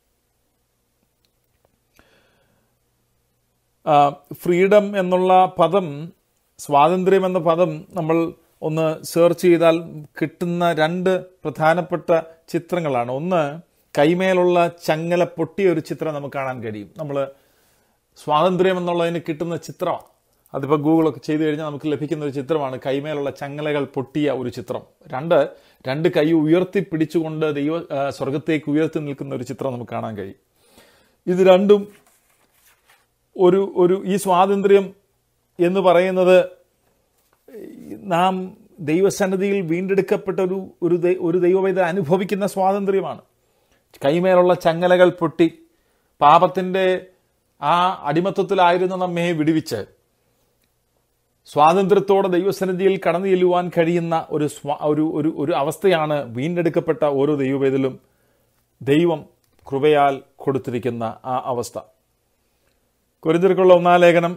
ഫ്രീഡം എന്നുള്ള പദം സ്വാതന്ത്ര്യം എന്ന പദം നമ്മൾ ഒന്ന് സെർച്ച് ചെയ്താൽ കിട്ടുന്ന രണ്ട് പ്രധാനപ്പെട്ട ചിത്രങ്ങളാണ് ഒന്ന് കൈമേലുള്ള ചങ്ങല പൊട്ടിയ ഒരു ചിത്രം നമുക്ക് കാണാൻ കഴിയും നമ്മൾ സ്വാതന്ത്ര്യം എന്നുള്ളതിന് കിട്ടുന്ന ചിത്രമാണ് അതിപ്പോൾ ഗൂഗിളൊക്കെ ചെയ്തു കഴിഞ്ഞാൽ നമുക്ക് ലഭിക്കുന്ന ഒരു ചിത്രമാണ് കൈമേലുള്ള ചങ്ങലകൾ പൊട്ടിയ ഒരു ചിത്രം രണ്ട് രണ്ട് കൈ ഉയർത്തി പിടിച്ചുകൊണ്ട് ദൈവ ആ, സ്വർഗത്തേക്ക് ഉയർത്തി നിൽക്കുന്ന ഒരു ചിത്രം നമുക്ക് കാണാൻ കഴിയും ഇത് രണ്ടും ഒരു ഒരു ഈ സ്വാതന്ത്ര്യം എന്ന് പറയുന്നത് നാം ദൈവസന്നിധിയിൽ വീണ്ടെടുക്കപ്പെട്ട ഒരു ഒരു ദൈ- ഒരു ദൈവവേദ അനുഭവിക്കുന്ന സ്വാതന്ത്ര്യമാണ് കൈമേലുള്ള ചങ്ങലകൾ പൊട്ടി പാപത്തിൻ്റെ ആ അടിമത്വത്തിലായിരുന്ന നമ്മെ വിടുവിച്ച് സ്വാതന്ത്ര്യത്തോടെ ദൈവസന്നിധിയിൽ കടന്നു ചെല്ലുവാൻ കഴിയുന്ന ഒരു സ്വാ- ഒരു ഒരു ഒരു അവസ്ഥയാണ് വീണ്ടെടുക്കപ്പെട്ട ഓരോ ദൈവവേദിലും ദൈവം കൃപയാൽ കൊടുത്തിരിക്കുന്ന ആ അവസ്ഥ കൊരിന്തിർക്കുള്ള ഒന്നാം ലേഖനം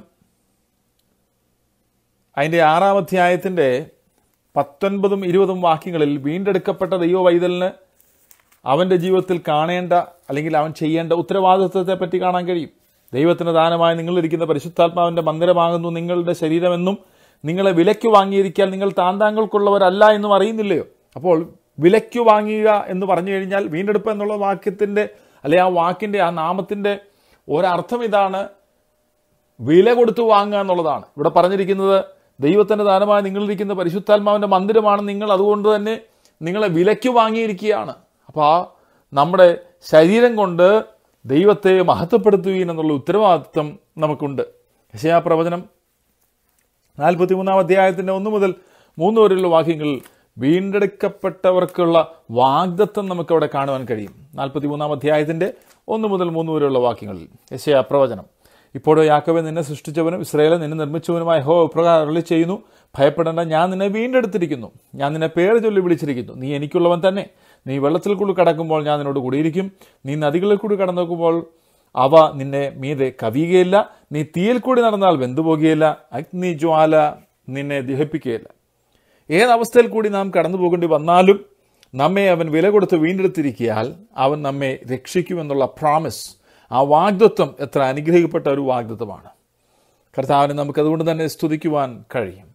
അതിൻ്റെ ആറാം അധ്യായത്തിൻ്റെ പത്തൊൻപതും ഇരുപതും വാക്യങ്ങളിൽ വീണ്ടെടുക്കപ്പെട്ട ദൈവവൈതലിന് അവൻ്റെ ജീവിതത്തിൽ കാണേണ്ട അല്ലെങ്കിൽ അവൻ ചെയ്യേണ്ട ഉത്തരവാദിത്വത്തെ പറ്റി കാണാൻ കഴിയും ദൈവത്തിന് ദാനമായി നിങ്ങളിരിക്കുന്ന പരിശുദ്ധാത്മാവിൻ്റെ മന്ദിരമാകുന്നു നിങ്ങളുടെ ശരീരമെന്നും നിങ്ങളെ വിലയ്ക്ക് വാങ്ങിയിരിക്കാൻ നിങ്ങൾ താന്താങ്ങൾക്കുള്ളവരല്ല എന്നും അറിയുന്നില്ലയോ അപ്പോൾ വിലയ്ക്ക് വാങ്ങുക എന്ന് പറഞ്ഞു കഴിഞ്ഞാൽ വീണ്ടെടുപ്പ് എന്നുള്ള വാക്യത്തിൻ്റെ അല്ലെ ആ വാക്കിൻ്റെ ആ നാമത്തിൻ്റെ ഒരർത്ഥം ഇതാണ് വില കൊടുത്തു വാങ്ങുക എന്നുള്ളതാണ് ഇവിടെ പറഞ്ഞിരിക്കുന്നത് ദൈവത്തിന്റെ ദാനമായി നിങ്ങളിരിക്കുന്ന പരിശുദ്ധാത്മാവിന്റെ മന്ദിരമാണ് നിങ്ങൾ അതുകൊണ്ട് തന്നെ നിങ്ങളെ വിലയ്ക്ക് വാങ്ങിയിരിക്കുകയാണ് അപ്പോൾ ആ നമ്മുടെ ശരീരം കൊണ്ട് ദൈവത്തെ മഹത്വപ്പെടുത്തുകയും എന്നുള്ള ഉത്തരവാദിത്വം നമുക്കുണ്ട് യശയാ പ്രവചനം നാൽപ്പത്തി മൂന്നാം അധ്യായത്തിന്റെ ഒന്ന് മുതൽ മൂന്ന് വരെയുള്ള വാക്യങ്ങളിൽ വീണ്ടെടുക്കപ്പെട്ടവർക്കുള്ള വാഗ്ദത്വം നമുക്ക് അവിടെ കാണുവാൻ കഴിയും നാൽപ്പത്തി മൂന്നാം അധ്യായത്തിന്റെ ഒന്ന് മുതൽ മൂന്ന് വരെയുള്ള വാക്യങ്ങളിൽ യശയാ പ്രവചനം ഇപ്പോഴോ യാക്കവെ നിന്നെ സൃഷ്ടിച്ചവനും ഇസ്രയേലെ നിന്നെ നിർമ്മിച്ചവനുമായ ഹോ ഇപ്രകാരം അരുളി ചെയ്യുന്നു ഭയപ്പെടേണ്ട ഞാൻ നിന്നെ വീണ്ടെടുത്തിരിക്കുന്നു ഞാൻ നിന്നെ പേര് ചൊല്ലി വിളിച്ചിരിക്കുന്നു നീ എനിക്കുള്ളവൻ തന്നെ നീ വെള്ളത്തിൽ കൂടി കടക്കുമ്പോൾ ഞാൻ നിന്നോട് കൂടിയിരിക്കും നീ നദികളിൽ കൂടി കടന്നു നോക്കുമ്പോൾ അവ നിന്നെ മീതെ കവിയുകയില്ല നീ തീയിൽ കൂടി നടന്നാൽ വെന്തുപോകുകയില്ല അഗ്നിജ്വാല നിന്നെ ദഹിപ്പിക്കുകയില്ല ഏതവസ്ഥയിൽ കൂടി നാം കടന്നു പോകേണ്ടി വന്നാലും നമ്മെ അവൻ വില കൊടുത്ത് വീണ്ടെടുത്തിരിക്കിയാൽ അവൻ നമ്മെ രക്ഷിക്കുമെന്നുള്ള പ്രോമിസ് ആ വാഗ്ദത്വം എത്ര അനുഗ്രഹിക്കപ്പെട്ട ഒരു വാഗ്ദത്വമാണ് കർത്താവിനെ നമുക്ക് അതുകൊണ്ട് തന്നെ സ്തുതിക്കുവാൻ കഴിയും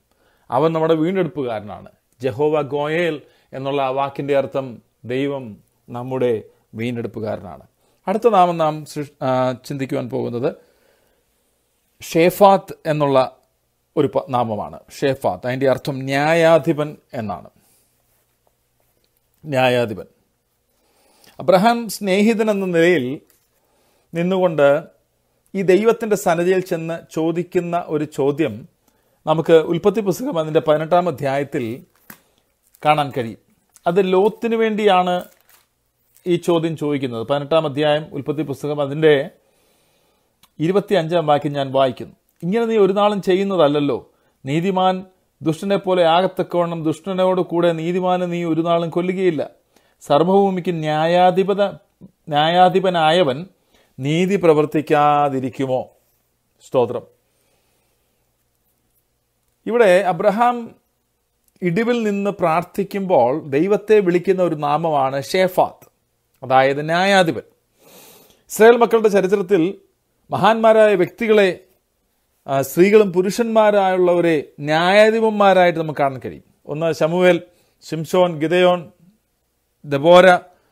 അവൻ നമ്മുടെ വീണ്ടെടുപ്പുകാരനാണ് ജഹോവ ഗോയേൽ എന്നുള്ള ആ വാക്കിൻ്റെ അർത്ഥം ദൈവം നമ്മുടെ വീണ്ടെടുപ്പുകാരനാണ് അടുത്ത നാമം നാം സൃഷ്- ആ, ചിന്തിക്കുവാൻ പോകുന്നത് ഷേഫാത്ത് എന്നുള്ള ഒരു പ- നാമമാണ് ഷേഫാത്ത് അതിൻ്റെ അർത്ഥം ന്യായാധിപൻ എന്നാണ് ന്യായാധിപൻ അബ്രഹാം സ്നേഹിതൻ എന്ന നിലയിൽ നിന്നുകൊണ്ട് ഈ ദൈവത്തിൻ്റെ സന്നദ്ധയിൽ ചെന്ന് ചോദിക്കുന്ന ഒരു ചോദ്യം നമുക്ക് ഉൽപ്പത്തി പുസ്തകം അതിൻ്റെ പതിനെട്ടാം അധ്യായത്തിൽ കാണാൻ കഴിയും അത് ലോത്തിന് വേണ്ടിയാണ് ഈ ചോദ്യം ചോദിക്കുന്നത് പതിനെട്ടാം അധ്യായം ഉൽപ്പത്തി പുസ്തകം അതിൻ്റെ ഇരുപത്തി അഞ്ചാം വാക്യം ഞാൻ വായിക്കുന്നു ഇങ്ങനെ നീ ഒരു നാളും ചെയ്യുന്നതല്ലല്ലോ നീതിമാൻ ദുഷ്ടനെ പോലെ ആകത്തക്കവണ്ണം ദുഷ്ടനോട് കൂടെ നീതിമാനെ നീ ഒരു നാളും കൊല്ലുകയില്ല സർവഭൂമിക്ക് ന്യായാധിപത ന്യായാധിപനായവൻ നീതി പ്രവർത്തിക്കാതിരിക്കുമോ സ്തോത്രം ഇവിടെ അബ്രഹാം ഇടിവിൽ നിന്ന് പ്രാർത്ഥിക്കുമ്പോൾ ദൈവത്തെ വിളിക്കുന്ന ഒരു നാമമാണ് ഷേഫാത്ത് അതായത് ന്യായാധിപൻ ഇസ്രായേൽ മക്കളുടെ ചരിത്രത്തിൽ മഹാന്മാരായ വ്യക്തികളെ ആ, സ്ത്രീകളും പുരുഷന്മാരായുള്ളവരെ ന്യായാധിപന്മാരായിട്ട് നമുക്ക് കാണാൻ കഴിയും ഒന്ന് ശമുവേൽ ശിംഷോൻ ഗിതയോൻ ദബോര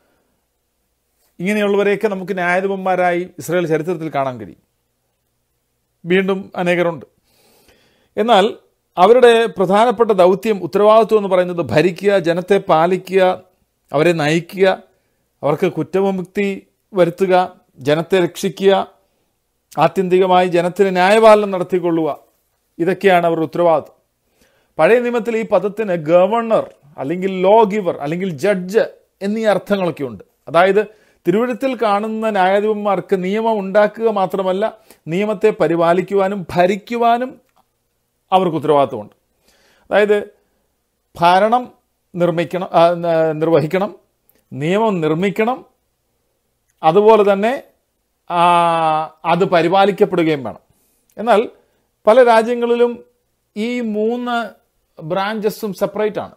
ഇങ്ങനെയുള്ളവരെയൊക്കെ നമുക്ക് ന്യായാധിപന്മാരായി ഇസ്രായേൽ ചരിത്രത്തിൽ കാണാൻ കഴിയും വീണ്ടും അനേകരുണ്ട് എന്നാൽ അവരുടെ പ്രധാനപ്പെട്ട ദൗത്യം ഉത്തരവാദിത്വം എന്ന് പറയുന്നത് ഭരിക്കുക ജനത്തെ പാലിക്കുക അവരെ നയിക്കുക അവർക്ക് കുറ്റവിമുക്തി വരുത്തുക ജനത്തെ രക്ഷിക്കുക ആത്യന്തികമായി ജനത്തിന് ന്യായപാലനം നടത്തിക്കൊള്ളുക ഇതൊക്കെയാണ് അവരുടെ ഉത്തരവാദിത്വം പഴയ നിയമത്തിൽ ഈ പദത്തിന് ഗവർണർ അല്ലെങ്കിൽ ലോ ഗിവർ അല്ലെങ്കിൽ ജഡ്ജ് എന്നീ അർത്ഥങ്ങളൊക്കെ ഉണ്ട് അതായത് തിരുവഴുത്തിൽ കാണുന്ന ന്യായാധിപന്മാർക്ക് നിയമം ഉണ്ടാക്കുക മാത്രമല്ല നിയമത്തെ പരിപാലിക്കുവാനും ഭരിക്കുവാനും അവർക്ക് ഉത്തരവാദിത്വമുണ്ട് അതായത് ഭരണം നിർമ്മിക്കണം ആ, ന- നിർവഹിക്കണം നിയമം നിർമ്മിക്കണം അതുപോലെ തന്നെ ആ, അത് പരിപാലിക്കപ്പെടുകയും വേണം എന്നാൽ പല രാജ്യങ്ങളിലും ഈ മൂന്ന് ബ്രാഞ്ചസും സെപ്പറേറ്റ് ആണ്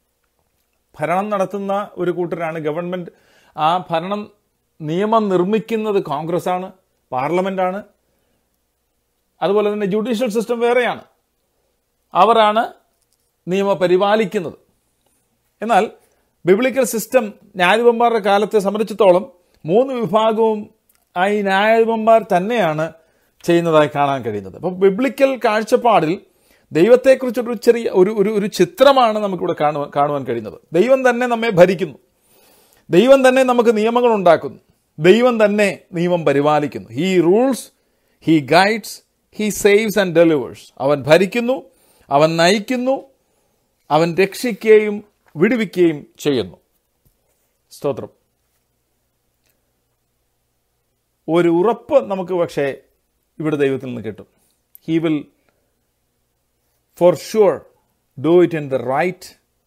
ഭരണം നടത്തുന്ന ഒരു കൂട്ടരാണ് ഗവൺമെന്റ് ആ ഭരണം നിയമം നിർമ്മിക്കുന്നത് കോൺഗ്രസ് ആണ് പാർലമെന്റ് ആണ് അതുപോലെ തന്നെ ജുഡീഷ്യൽ സിസ്റ്റം വേറെയാണ് അവരാണ് നിയമം പരിപാലിക്കുന്നത് എന്നാൽ ബിബ്ലിക്കൽ സിസ്റ്റം ന്യായാധിപന്മാരുടെ കാലത്തെ സംബന്ധിച്ചിടത്തോളം മൂന്ന് വിഭാഗവും ആ ഈ ന്യായാധിപന്മാർ തന്നെയാണ് ചെയ്യുന്നതായി കാണാൻ കഴിയുന്നത് അപ്പോൾ ബിബ്ലിക്കൽ കാഴ്ചപ്പാടിൽ ദൈവത്തെക്കുറിച്ചൊരു ചെറിയ ഒരു ഒരു ഒരു ചിത്രമാണ് നമുക്കിവിടെ കാണുവാൻ കാണുവാൻ കഴിയുന്നത് ദൈവം തന്നെ നമ്മെ ഭരിക്കുന്നു ദൈവം തന്നെ നമുക്ക് നിയമങ്ങൾ ഉണ്ടാക്കുന്നു ദൈവം തന്നെ നിയമം പരിപാലിക്കുന്നു he rules he guides he saves and delivers അവൻ ഭരിക്കുന്നു അവൻ നയിക്കുന്നു അവൻ രക്ഷിക്കുകയും വിടുവിക്കുകയും ചെയ്യുന്നു സ്തോത്രം ഒരു ഉറപ്പ് നമുക്ക് പക്ഷേ ഇവിടെ ദൈവത്തിൽ നിന്ന് കിട്ടും he will for sure do it in the right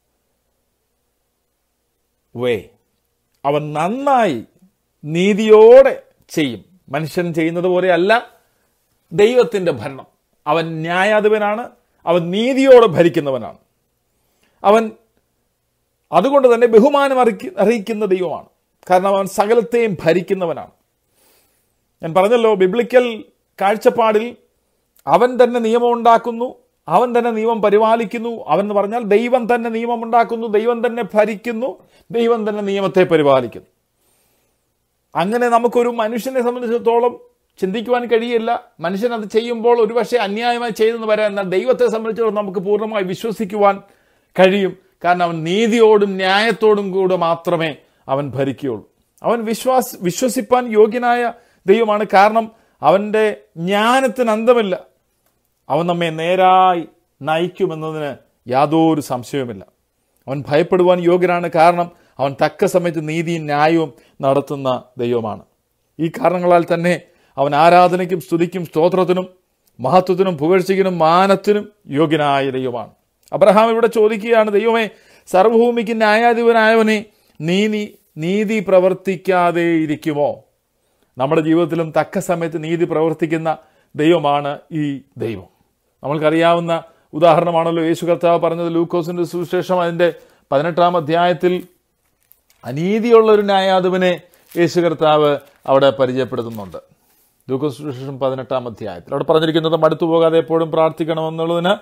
way അവൻ നന്നായി നീതിയോടെ ചെയ്യും മനുഷ്യൻ ചെയ്യുന്നത് പോലെയല്ല ദൈവത്തിൻ്റെ ഭരണം അവൻ ന്യായാധിപനാണ് അവൻ നീതിയോടെ ഭരിക്കുന്നവനാണ് അവൻ അതുകൊണ്ട് തന്നെ ബഹുമാനം അറിയിക്ക അറിയിക്കുന്ന ദൈവമാണ് കാരണം അവൻ സകലത്തെയും ഭരിക്കുന്നവനാണ് ഞാൻ പറഞ്ഞല്ലോ ബിബ്ലിക്കൽ കാഴ്ചപ്പാടിൽ അവൻ തന്നെ നിയമം ഉണ്ടാക്കുന്നു അവൻ തന്നെ നിയമം പരിപാലിക്കുന്നു അവൻ എന്ന് പറഞ്ഞാൽ ദൈവം തന്നെ നിയമം ഉണ്ടാക്കുന്നു ദൈവം തന്നെ ഭരിക്കുന്നു ദൈവം തന്നെ നിയമത്തെ പരിപാലിക്കുന്നു അങ്ങനെ നമുക്കൊരു മനുഷ്യനെ സംബന്ധിച്ചിടത്തോളം ചിന്തിക്കുവാൻ കഴിയില്ല മനുഷ്യൻ അത് ചെയ്യുമ്പോൾ ഒരുപക്ഷെ അന്യായമായി ചെയ്തെന്ന് വരാം എന്നാൽ ദൈവത്തെ സംബന്ധിച്ചിടത്തോളം നമുക്ക് പൂർണ്ണമായി വിശ്വസിക്കുവാൻ കഴിയും കാരണം അവൻ നീതിയോടും ന്യായത്തോടും കൂടെ മാത്രമേ അവൻ ഭരിക്കുകയുള്ളൂ അവൻ വിശ്വാസ് വിശ്വസിപ്പാൻ യോഗ്യനായ ദൈവമാണ് കാരണം അവൻ്റെ ജ്ഞാനത്തിന് അന്തമില്ല അവൻ നമ്മെ നേരായി നയിക്കുമെന്നതിന് യാതൊരു സംശയവുമില്ല അവൻ ഭയപ്പെടുവാൻ യോഗ്യനാണ് കാരണം അവൻ തക്ക സമയത്ത് നീതിയും ന്യായവും നടത്തുന്ന ദൈവമാണ് ഈ കാരണങ്ങളാൽ തന്നെ അവൻ ആരാധനയ്ക്കും സ്തുതിക്കും സ്തോത്രത്തിനും മഹത്വത്തിനും പുകഴ്ചയ്ക്കിനും മാനത്തിനും യോഗ്യനായ ദൈവമാണ് അബ്രഹാം ഇവിടെ ചോദിക്കുകയാണ് ദൈവമേ സർവഭൂമിക്ക് ന്യായാധിപനായവനെ നീതി നീതി പ്രവർത്തിക്കാതെ ഇരിക്കുമോ നമ്മുടെ ജീവിതത്തിലും തക്ക സമയത്ത് നീതി പ്രവർത്തിക്കുന്ന ദൈവമാണ് ഈ ദൈവം നമ്മൾക്കറിയാവുന്ന ഉദാഹരണമാണല്ലോ യേശു കർത്താവ് പറഞ്ഞത് ലൂക്കോസിന്റെ സുവിശേഷം അതിൻ്റെ പതിനെട്ടാം അധ്യായത്തിൽ അനീതിയുള്ള ഒരു ന്യായാധിപനെ യേശു കർത്താവ് അവിടെ പരിചയപ്പെടുത്തുന്നുണ്ട് ലൂക്കോസ് സുവിശേഷം പതിനെട്ടാം അധ്യായത്തിൽ അവിടെ പറഞ്ഞിരിക്കുന്നത് മടുത്തു പോകാതെ എപ്പോഴും പ്രാർത്ഥിക്കണമെന്നുള്ളതിന്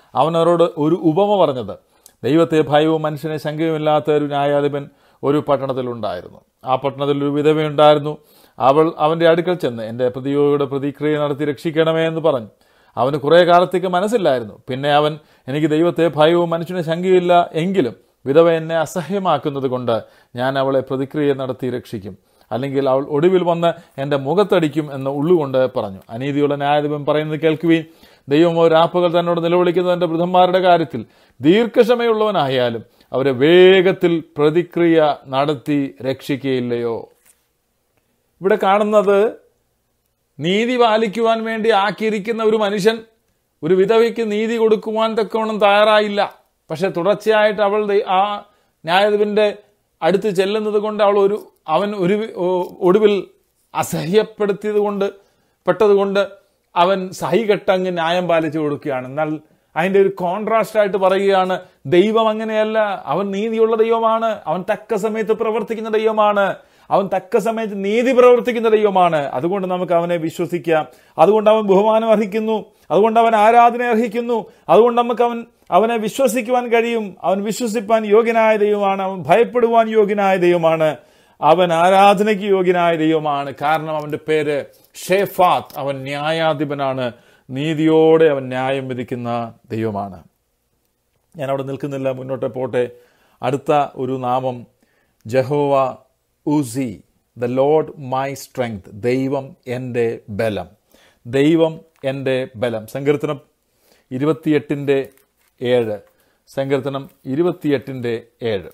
അവൻ അവരോട് ഒരു ഉപമ പറഞ്ഞത് ദൈവത്തെ ഭയവും മനുഷ്യനെ ശങ്കയുമില്ലാത്ത ഒരു ന്യായാധിപൻ ഒരു പട്ടണത്തിലുണ്ടായിരുന്നു ആ പട്ടണത്തിൽ ഒരു വിധവയുണ്ടായിരുന്നു അവൾ അവൻ്റെ അടുക്കൽ ചെന്ന് എൻ്റെ പ്രതിയോഗിയുടെ പ്രതിക്രിയ നടത്തി രക്ഷിക്കണമേ എന്ന് പറഞ്ഞു അവന് കുറേ കാലത്തേക്ക് മനസ്സില്ലായിരുന്നു പിന്നെ അവൻ എനിക്ക് ദൈവത്തെ ഭയവും മനുഷ്യനെ ശങ്കയില്ല എങ്കിലും വിധവ എന്നെ അസഹ്യമാക്കുന്നത് കൊണ്ട് ഞാൻ അവളെ പ്രതിക്രിയ നടത്തി രക്ഷിക്കും അല്ലെങ്കിൽ അവൾ ഒടുവിൽ വന്ന് എൻ്റെ മുഖത്തടിക്കും എന്ന് ഉള്ളുകൊണ്ട് പറഞ്ഞു അനീതിയുള്ള ന്യായാധിപൻ പറയുന്നത് കേൾക്കുകയും ദൈവമോ രാപ്പകൽ തന്നോട് നിലവിളിക്കുന്നതിൻ്റെ വൃദ്ധന്മാരുടെ കാര്യത്തിൽ ദീർഘക്ഷമയുള്ളവനായാലും അവരെ വേഗത്തിൽ പ്രതിക്രിയ നടത്തി രക്ഷിക്കുകയില്ലയോ ഇവിടെ കാണുന്നത് നീതി പാലിക്കുവാൻ വേണ്ടി ആക്കിയിരിക്കുന്ന ഒരു മനുഷ്യൻ ഒരു വിധവയ്ക്ക് നീതി കൊടുക്കുവാൻ തക്കവണ്ണം തയ്യാറായില്ല പക്ഷെ തുടർച്ചയായിട്ട് അവൾ ദൈ- ആ ന്യായാധിപന്റെ അടുത്ത് ചെല്ലുന്നത് കൊണ്ട് അവൾ ഒരു അവൻ ഒരു വി- ഓ- ഒടുവിൽ അസഹ്യപ്പെടുത്തിയത് കൊണ്ട് പെട്ടതുകൊണ്ട് അവൻ സഹികെട്ടങ്ങ് ന്യായം പാലിച്ചു കൊടുക്കുകയാണ് എന്നാൽ അതിന്റെ ഒരു കോൺട്രാസ്റ്റ് ആയിട്ട് പറയുകയാണ് ദൈവം അങ്ങനെയല്ല അവൻ നീതിയുള്ള ദൈവമാണ് അവൻ തക്ക സമയത്ത് പ്രവർത്തിക്കുന്ന ദൈവമാണ് അവൻ തക്ക സമയത്ത് നീതി പ്രവർത്തിക്കുന്ന ദൈവമാണ് അതുകൊണ്ട് നമുക്ക് അവനെ വിശ്വസിക്കാം അതുകൊണ്ട് അവൻ ബഹുമാനം അർഹിക്കുന്നു അതുകൊണ്ട് അവൻ ആരാധന അർഹിക്കുന്നു അതുകൊണ്ട് നമുക്ക് അവൻ അവനെ വിശ്വസിക്കുവാൻ കഴിയും അവൻ വിശ്വസിപ്പാൻ യോഗ്യനായ ദൈവമാണ് അവൻ ഭയപ്പെടുവാൻ യോഗ്യനായ ദൈവമാണ് അവൻ ആരാധനയ്ക്ക് യോഗ്യനായ ദൈവമാണ് കാരണം അവന്റെ പേര് ഷേഫാത്ത് അവൻ ന്യായാധിപനാണ് നീതിയോടെ അവൻ ന്യായം വിധിക്കുന്ന ദൈവമാണ് ഞാൻ അവിടെ നിൽക്കുന്നില്ല മുന്നോട്ട് പോട്ടെ അടുത്ത ഒരു നാമം Jehovah Uzzi the Lord my strength ദൈവം എൻ്റെ ബലം ദൈവം എൻ്റെ ബലം സങ്കീർത്തനം ഇരുപത്തിയെട്ടിൻ്റെ ഏഴ് സങ്കീർത്തനം ഇരുപത്തിയെട്ടിൻ്റെ ഏഴ്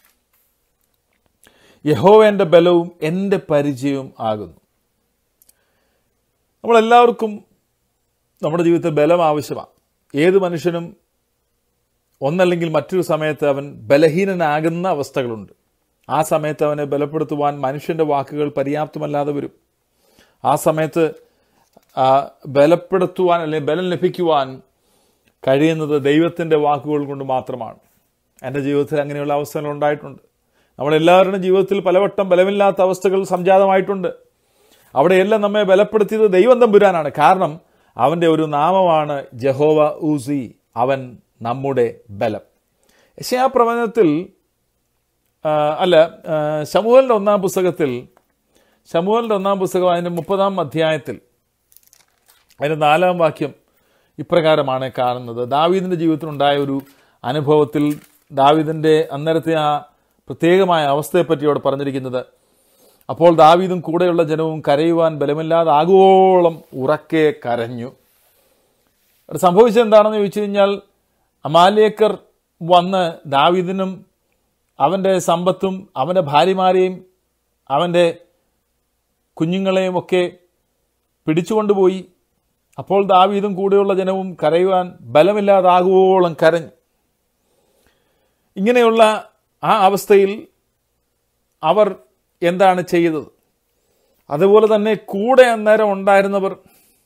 യഹോവ എൻ്റെ ബലവും എൻ്റെ പരിചയവും ആകുന്നു നമ്മളെല്ലാവർക്കും നമ്മുടെ ജീവിതത്തിൽ ബലം ആവശ്യമാണ് ഏത് മനുഷ്യനും ഒന്നല്ലെങ്കിൽ മറ്റൊരു സമയത്ത് അവൻ ബലഹീനനാകുന്ന അവസ്ഥകളുണ്ട് ആ സമയത്ത് അവനെ ബലപ്പെടുത്തുവാൻ മനുഷ്യന്റെ വാക്കുകൾ പര്യാപ്തമല്ലാതെ വരും ആ സമയത്ത് ആ, ബലപ്പെടുത്തുവാൻ അല്ലെങ്കിൽ ബലം ലഭിക്കുവാൻ കഴിയുന്നത് ദൈവത്തിൻ്റെ വാക്കുകൾ കൊണ്ട് മാത്രമാണ് എൻ്റെ ജീവിതത്തിൽ അങ്ങനെയുള്ള അവസ്ഥകൾ ഉണ്ടായിട്ടുണ്ട് നമ്മളെല്ലാവരുടെയും ജീവിതത്തിൽ പലവട്ടം ബലമില്ലാത്ത അവസ്ഥകൾ സംജാതമായിട്ടുണ്ട് അവിടെയെല്ലാം നമ്മെ ബലപ്പെടുത്തിയത് ദൈവം തമ്പുരാനാണ് കാരണം അവൻ്റെ ഒരു നാമമാണ് ജഹോവ ഊസി അവൻ നമ്മുടെ ബലം യശയാ പ്രവചനത്തിൽ ആ, അല്ല ആ, ശമൂഹലിന്റെ ഒന്നാം പുസ്തകത്തിൽ ശമൂഹലിന്റെ ഒന്നാം പുസ്തകം അതിന്റെ മുപ്പതാം അധ്യായത്തിൽ അതിന്റെ നാലാം വാക്യം ഇപ്രകാരമാണ് കാണുന്നത് ദാവീദിന്റെ ജീവിതത്തിലുണ്ടായ ഒരു അനുഭവത്തിൽ ദാവീദിന്റെ അന്നേരത്തെ ആ പ്രത്യേകമായ അവസ്ഥയെപ്പറ്റി അവിടെ പറഞ്ഞിരിക്കുന്നത് അപ്പോൾ ദാവീദും കൂടെയുള്ള ജനവും കരയുവാൻ ബലമില്ലാതാകുവോളം ഉറക്കെ കരഞ്ഞു അവിടെ സംഭവിച്ചത് എന്താണെന്ന് ചോദിച്ചു കഴിഞ്ഞാൽ അമാലേക്കർ വന്ന് ദാവീദിനും അവൻ്റെ സമ്പത്തും അവൻ്റെ ഭാര്യമാരെയും അവൻ്റെ കുഞ്ഞുങ്ങളെയും ഒക്കെ പിടിച്ചുകൊണ്ടുപോയി അപ്പോൾ ദാവീദും കൂടെയുള്ള ജനവും കരയുവാൻ ബലമില്ലാതാകുവോളം കരഞ്ഞു ഇങ്ങനെയുള്ള ആ അവസ്ഥയിൽ അവർ എന്താണ് ചെയ്തത് അതുപോലെ തന്നെ കൂടെ അന്നേരം ഉണ്ടായിരുന്നവർ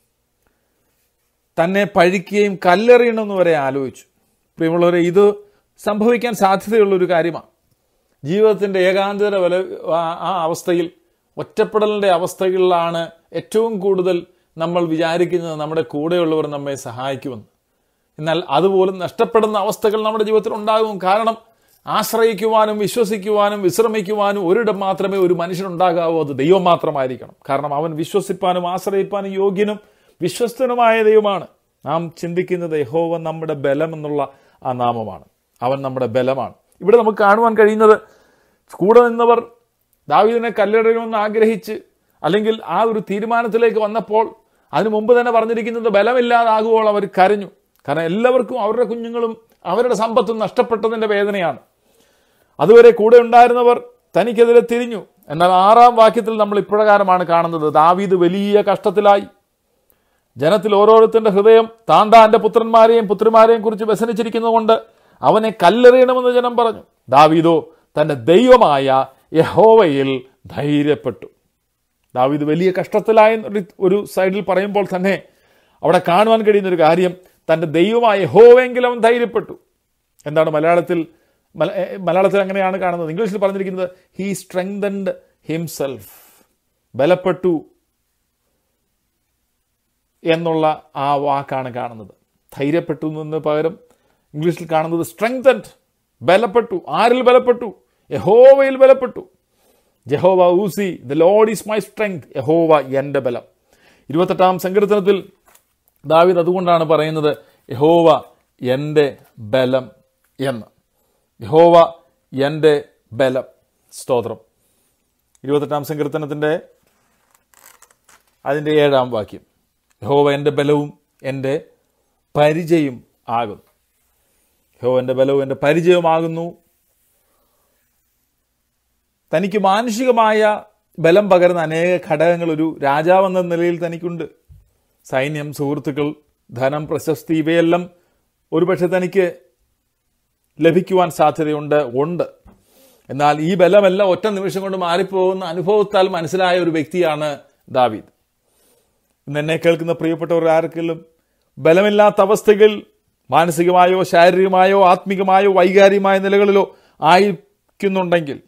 തന്നെ പഴിക്കുകയും കല്ലെറിയണമെന്ന് വരെ ആലോചിച്ചു പ്രിയമുള്ളവരെ ഇത് സംഭവിക്കാൻ സാധ്യതയുള്ള ഒരു കാര്യമാണ് ജീവിതത്തിൻ്റെ ഏകാന്തര വില ആ- ആ അവസ്ഥയിൽ ഒറ്റപ്പെടലിൻ്റെ അവസ്ഥകളിലാണ് ഏറ്റവും കൂടുതൽ നമ്മൾ വിചാരിക്കുന്നത് നമ്മുടെ കൂടെയുള്ളവർ നമ്മെ സഹായിക്കുമെന്ന് എന്നാൽ അതുപോലും നഷ്ടപ്പെടുന്ന അവസ്ഥകൾ നമ്മുടെ ജീവിതത്തിൽ ഉണ്ടാകും കാരണം ആശ്രയിക്കുവാനും വിശ്വസിക്കുവാനും വിശ്രമിക്കുവാനും ഒരിടം മാത്രമേ ഒരു മനുഷ്യനുണ്ടാകാവൂ അത് ദൈവം മാത്രമായിരിക്കണം കാരണം അവൻ വിശ്വസിപ്പാനും ആശ്രയിപ്പാനും യോഗ്യനും വിശ്വസ്തനുമായ ദൈവമാണ് നാം ചിന്തിക്കുന്നത് യഹോവ നമ്മുടെ ബലം എന്നുള്ള ആ നാമമാണ് അവൻ നമ്മുടെ ബലമാണ് ഇവിടെ നമുക്ക് കാണുവാൻ കഴിയുന്നത് കൂടെ നിന്നവർ ദാവീദിനെ കല്ലെറിയണമെന്ന് ആഗ്രഹിച്ച് അല്ലെങ്കിൽ ആ ഒരു തീരുമാനത്തിലേക്ക് വന്നപ്പോൾ അതിനു മുമ്പ് തന്നെ പറഞ്ഞിരിക്കുന്നത് ബലമില്ലാതാകുമ്പോൾ അവർ കരഞ്ഞു കാരണം എല്ലാവർക്കും അവരുടെ കുഞ്ഞുങ്ങളും അവരുടെ സമ്പത്തും നഷ്ടപ്പെട്ടതിന്റെ വേദനയാണ് അതുവരെ കൂടെ ഉണ്ടായിരുന്നവർ തനിക്കെതിരെ തിരിഞ്ഞു എന്നാൽ ആറാം വാക്യത്തിൽ നമ്മൾ ഇപ്രകാരമാണ് കാണുന്നത് ദാവീദ് വലിയ കഷ്ടത്തിലായി ജനത്തിൽ ഓരോരുത്തരുടെ ഹൃദയം താൻ താന്റെ പുത്രന്മാരെയും പുത്രിമാരെയും കുറിച്ച് വ്യസനിച്ചിരിക്കുന്നതുകൊണ്ട് അവനെ കല്ലെറിയണമെന്ന് ജനം പറഞ്ഞു ദാവീദോ തന്റെ ദൈവമായ യഹോവയിൽ ധൈര്യപ്പെട്ടു ദാവീദ് വലിയ കഷ്ടത്തിലായ ഒരു- ഒരു സൈഡിൽ പറയുമ്പോൾ തന്നെ അവിടെ കാണുവാൻ കഴിയുന്ന ഒരു കാര്യം തന്റെ ദൈവമായ യഹോവെങ്കിലും അവൻ ധൈര്യപ്പെട്ടു എന്താണ് മലയാളത്തിൽ മല- ഏ, മലയാളത്തിൽ അങ്ങനെയാണ് കാണുന്നത് ഇംഗ്ലീഷിൽ പറഞ്ഞിരിക്കുന്നത് ഹീ സ്ട്രെങ്തൻഡ് ഹിംസെൽഫ് ബലപ്പെട്ടു എന്നുള്ള ആ വാക്കാണ് കാണുന്നത് ധൈര്യപ്പെട്ടു എന്ന് പകരം ഇംഗ്ലീഷിൽ കാണുന്നത് സ്ട്രെങ്തൻഡ് ബലപ്പെട്ടു ആരിൽ ബലപ്പെട്ടു യഹോവയിൽ ബലപ്പെട്ടു Jehovah Uzzi the Lord is my strength യഹോവ എൻ്റെ ബലം ഇരുപത്തെട്ടാം സങ്കീർത്തനത്തിൽ ദാവിദ് അതുകൊണ്ടാണ് പറയുന്നത് യഹോവ എൻ്റെ ബലം എന്ന് യഹോവ എൻ്റെ ബലം സ്തോത്രം ഇരുപത്തെട്ടാം സങ്കീർത്തനത്തിൻ്റെ അതിൻ്റെ ഏഴാം വാക്യം യഹോവ എൻ്റെ ബലവും എൻ്റെ പരിചയം ആകുന്നു യഹോവ എൻ്റെ ബലവും എൻ്റെ പരിചയമാകുന്നു തനിക്ക് മാനുഷികമായ ബലം പകരുന്ന അനേക ഘടകങ്ങൾ ഒരു രാജാവെന്ന നിലയിൽ തനിക്കുണ്ട് സൈന്യം സുഹൃത്തുക്കൾ ധനം പ്രശസ്തി ഇവയെല്ലാം ഒരുപക്ഷെ തനിക്ക് ലഭിക്കുവാൻ സാധ്യതയുണ്ട് ഉണ്ട് എന്നാൽ ഈ ബലമെല്ലാം ഒറ്റ നിമിഷം കൊണ്ട് മാറിപ്പോകുന്ന അനുഭവത്താൽ മനസ്സിലായ ഒരു വ്യക്തിയാണ് ദാവീദ് ഇന്ന് എന്നെ കേൾക്കുന്ന പ്രിയപ്പെട്ടവർ ആർക്കെങ്കിലും ബലമില്ലാത്ത അവസ്ഥകൾ മാനസികമായോ ശാരീരികമായോ ആത്മികമായോ വൈകാരികമായ നിലകളിലോ ആയിരിക്കുന്നുണ്ടെങ്കിൽ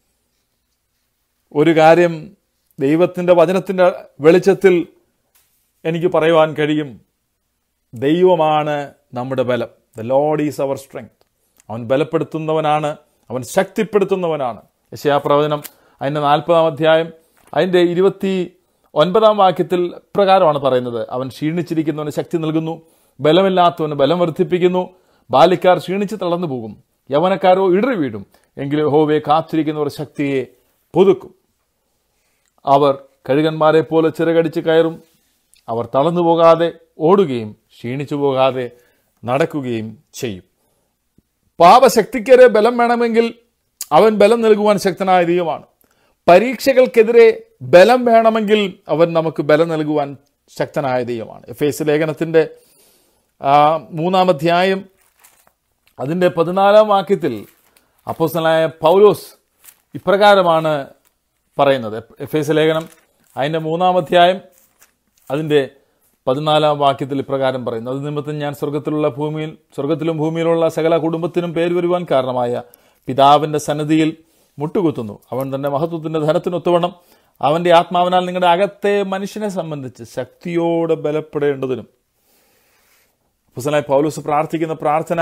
ഒരു കാര്യം ദൈവത്തിൻ്റെ വചനത്തിൻ്റെ വെളിച്ചത്തിൽ എനിക്ക് പറയുവാൻ കഴിയും ദൈവമാണ് നമ്മുടെ ബലം the Lord is our strength അവൻ ബലപ്പെടുത്തുന്നവനാണ് അവൻ ശക്തിപ്പെടുത്തുന്നവനാണ് യശയാപ്രവചനം അതിൻ്റെ നാൽപ്പതാം അധ്യായം അതിൻ്റെ ഇരുപത്തി ഒൻപതാം വാക്യത്തിൽ പ്രകാരമാണ് പറയുന്നത് അവൻ ക്ഷീണിച്ചിരിക്കുന്നവന് ശക്തി നൽകുന്നു ബലമില്ലാത്തവന് ബലം വർദ്ധിപ്പിക്കുന്നു ബാലിക്കാർ ക്ഷീണിച്ച് തളർന്നു പോകും യവനക്കാരോ ഇടറി വീഴും എങ്കിലും ഹോവയെ കാത്തിരിക്കുന്നവർ ശക്തിയെ പുതുക്കും അവർ കഴുകന്മാരെ പോലെ ചിറകടിച്ച് കയറും അവർ തളർന്നു പോകാതെ ഓടുകയും ക്ഷീണിച്ചു പോകാതെ നടക്കുകയും ചെയ്യും പാപശക്തിക്കെതിരെ ബലം വേണമെങ്കിൽ അവൻ ബലം നൽകുവാൻ ശക്തനായ ദൈവമാണ് പരീക്ഷകൾക്കെതിരെ ബലം വേണമെങ്കിൽ അവൻ നമുക്ക് ബലം നൽകുവാൻ ശക്തനായ ദൈവമാണ് എഫ് എസ് ലേഖനത്തിൻ്റെ മൂന്നാം അധ്യായം അതിൻ്റെ പതിനാലാം വാക്യത്തിൽ അപ്പോസ്തലനായ പൗലോസ് ഇപ്രകാരമാണ് പറയുന്നത് എഫ് എസ് ലേഖനം അതിൻ്റെ മൂന്നാം അധ്യായം അതിൻ്റെ പതിനാലാം വാക്യത്തിൽ ഇപ്രകാരം പറയുന്നു അത് നിമിത്തം ഞാൻ സ്വർഗത്തിലുള്ള ഭൂമിയിൽ സ്വർഗത്തിലും ഭൂമിയിലുള്ള സകല കുടുംബത്തിനും പേര് വരുവാൻ കാരണമായ പിതാവിൻ്റെ സന്നദ്ധിയിൽ മുട്ടുകുത്തുന്നു അവൻ തന്റെ മഹത്വത്തിന്റെ ധനത്തിനൊത്തുവണ്ണം അവന്റെ ആത്മാവിനാൽ നിങ്ങളുടെ അകത്തെ മനുഷ്യനെ സംബന്ധിച്ച് ശക്തിയോടെ ബലപ്പെടേണ്ടതിനും പുസലായി പൗലൂസ് പ്രാർത്ഥിക്കുന്ന പ്രാർത്ഥന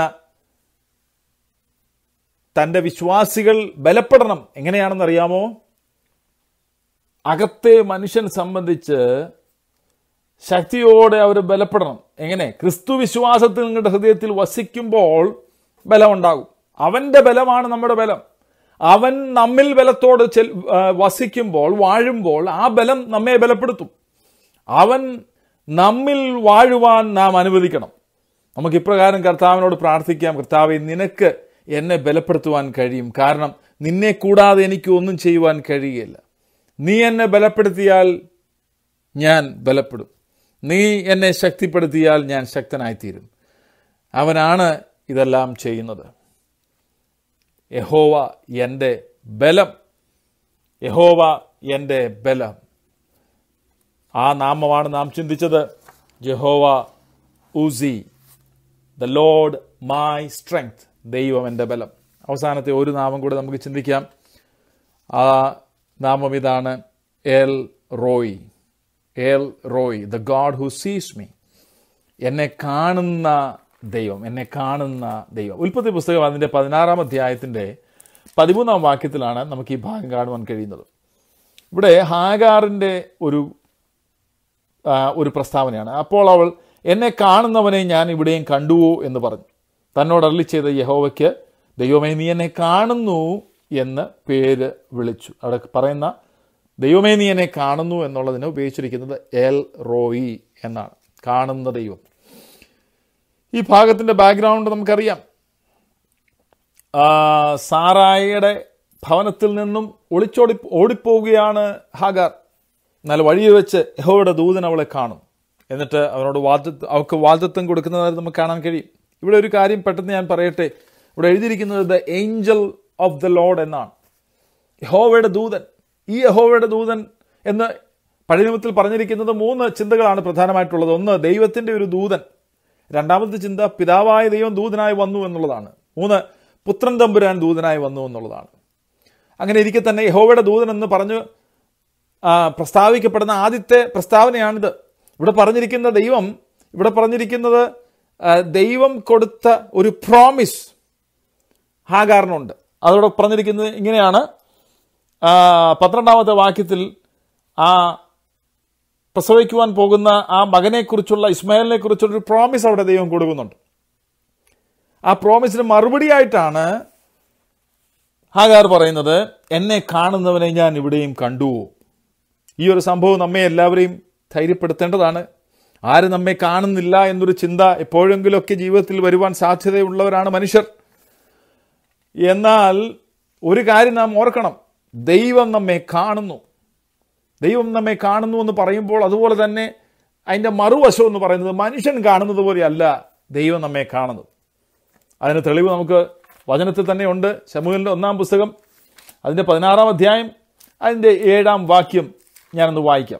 തന്റെ വിശ്വാസികൾ ബലപ്പെടണം എങ്ങനെയാണെന്ന് അറിയാമോ അകത്തെ മനുഷ്യൻ സംബന്ധിച്ച് ശക്തിയോടെ അവർ ബലപ്പെടണം എങ്ങനെ ക്രിസ്തു വിശ്വാസത്തിൽ നിങ്ങളുടെ ഹൃദയത്തിൽ വസിക്കുമ്പോൾ ബലമുണ്ടാകും അവന്റെ ബലമാണ് നമ്മുടെ ബലം അവൻ നമ്മിൽ ബലത്തോട് ചെൽ ആ, വസിക്കുമ്പോൾ വാഴുമ്പോൾ ആ ബലം നമ്മെ ബലപ്പെടുത്തും അവൻ നമ്മിൽ വാഴുവാൻ നാം അനുവദിക്കണം നമുക്ക് ഇപ്രകാരം കർത്താവിനോട് പ്രാർത്ഥിക്കാം കർത്താവെ നിനക്ക് എന്നെ ബലപ്പെടുത്തുവാൻ കഴിയും കാരണം നിന്നെ കൂടാതെ എനിക്ക് ഒന്നും ചെയ്യുവാൻ കഴിയുകയില്ല നീ എന്നെ ബലപ്പെടുത്തിയാൽ ഞാൻ ബലപ്പെടും നീ എന്നെ ശക്തിപ്പെടുത്തിയാൽ ഞാൻ ശക്തനായിത്തീരും അവനാണ് ഇതെല്ലാം ചെയ്യുന്നത് യഹോവ എൻ്റെ ബലം യഹോവ എൻ്റെ ബലം ആ നാമമാണ് നാം ചിന്തിച്ചത് യഹോവ Uzzi the Lord my strength ദൈവം എൻ്റെ ബലം അവസാനത്തെ ഒരു നാമം കൂടെ നമുക്ക് ചിന്തിക്കാം ആ നാമം ഇതാണ് El Roi El Roi the God who sees me എന്നെ കാണുന്ന ദൈവം എന്നെ കാണുന്ന ദൈവം ഉൽപ്പത്തി പുസ്തകം അതിൻ്റെ പതിനാറാം അധ്യായത്തിൻ്റെ പതിമൂന്നാം വാക്യത്തിലാണ് നമുക്ക് ഈ ഭാഗം കാണുവാൻ കഴിയുന്നത് ഇവിടെ ഹാഗാറിൻ്റെ ഒരു ആ, ഒരു പ്രസ്താവനയാണ് അപ്പോൾ അവൾ എന്നെ കാണുന്നവനെ ഞാൻ ഇവിടെയും കണ്ടുവോ എന്ന് പറഞ്ഞു തന്നോട് അരളി ചെയ്ത യഹോവയ്ക്ക് ദൈവമേ നീ എന്നെ കാണുന്നു എന്ന് പേര് വിളിച്ചു അവിടെ പറയുന്ന ദൈവമേ നീ എന്നെ കാണുന്നു എന്നുള്ളതിന് ഉപയോഗിച്ചിരിക്കുന്നത് എൽ റോയി എന്നാണ് കാണുന്ന ദൈവം ഈ ഭാഗത്തിന്റെ ബാക്ക്ഗ്രൗണ്ട് നമുക്കറിയാം ആ, സാറായിയുടെ ഭവനത്തിൽ നിന്നും ഒളിച്ചോടി ഓടിപ്പോവുകയാണ് ഹാഗാർ എന്നാൽ വഴിയെ വെച്ച് യഹോയുടെ ദൂതൻ അവളെ കാണും എന്നിട്ട് അവനോട് വാദത്വ അവൾക്ക് വാദത്വം കൊടുക്കുന്നതായി നമുക്ക് കാണാൻ കഴിയും ഇവിടെ ഒരു കാര്യം പെട്ടെന്ന് ഞാൻ പറയട്ടെ ഇവിടെ എഴുതിയിരിക്കുന്നത് the angel of the Lord എന്നാണ് യഹോവയുടെ ദൂതൻ ഈ യഹോവയുടെ ദൂതൻ എന്ന് പഴയ നിയമത്തിൽ പറഞ്ഞിരിക്കുന്നത് മൂന്ന് ചിന്തകളാണ് പ്രധാനമായിട്ടുള്ളത് ഒന്ന് ദൈവത്തിന്റെ ഒരു ദൂതൻ രണ്ടാമത്തെ ചിന്ത പിതാവായ ദൈവം ദൂതനായി വന്നു എന്നുള്ളതാണ് മൂന്ന് പുത്രൻ തമ്പുരാൻ ദൂതനായി വന്നു എന്നുള്ളതാണ് അങ്ങനെ ഇരിക്കെ തന്നെ യഹോവയുടെ ദൂതൻ എന്ന് പറഞ്ഞു ആ, പ്രസ്താവിക്കപ്പെടുന്ന ആദ്യത്തെ പ്രസ്താവനയാണിത് ഇവിടെ പറഞ്ഞിരിക്കുന്ന ദൈവം ഇവിടെ പറഞ്ഞിരിക്കുന്നത് ആ, ദൈവം കൊടുത്ത ഒരു പ്രോമിസ് ഹാഗാറിനുണ്ട് അതോടെ പറഞ്ഞിരിക്കുന്നത് ഇങ്ങനെയാണ് ആ, പന്ത്രണ്ടാമത്തെ വാക്യത്തിൽ ആ പ്രസവിക്കുവാൻ പോകുന്ന ആ മകനെക്കുറിച്ചുള്ള ഇസ്മായിലിനെ കുറിച്ചുള്ള ഒരു പ്രോമിസ് അവിടെ ദൈവം കൊടുക്കുന്നുണ്ട് ആ പ്രോമിസിന് മറുപടിയായിട്ടാണ് ഹാഗാർ പറയുന്നത് എന്നെ കാണുന്നവനെ ഞാൻ ഇവിടെയും കണ്ടു ഈ ഒരു സംഭവം നമ്മെ എല്ലാവരെയും ധൈര്യപ്പെടുത്തേണ്ടതാണ് ആരും നമ്മെ കാണുന്നില്ല എന്നൊരു ചിന്ത എപ്പോഴെങ്കിലുമൊക്കെ ജീവിതത്തിൽ വരുവാൻ സാധ്യതയുള്ളവരാണ് മനുഷ്യർ എന്നാൽ ഒരു കാര്യം നാം ഓർക്കണം ദൈവം നമ്മെ കാണുന്നു ദൈവം നമ്മെ കാണുന്നു എന്ന് പറയുമ്പോൾ അതുപോലെ തന്നെ അതിൻ്റെ മറുവശം എന്ന് പറയുന്നത് മനുഷ്യൻ കാണുന്നത് പോലെയല്ല ദൈവം നമ്മെ കാണുന്നത് അതിന് തെളിവ് നമുക്ക് വചനത്തിൽ തന്നെ ഉണ്ട് ശമുവിൻ്റെ ഒന്നാം പുസ്തകം അതിൻ്റെ പതിനാറാം അധ്യായം അതിൻ്റെ ഏഴാം വാക്യം ഞാനൊന്ന് വായിക്കാം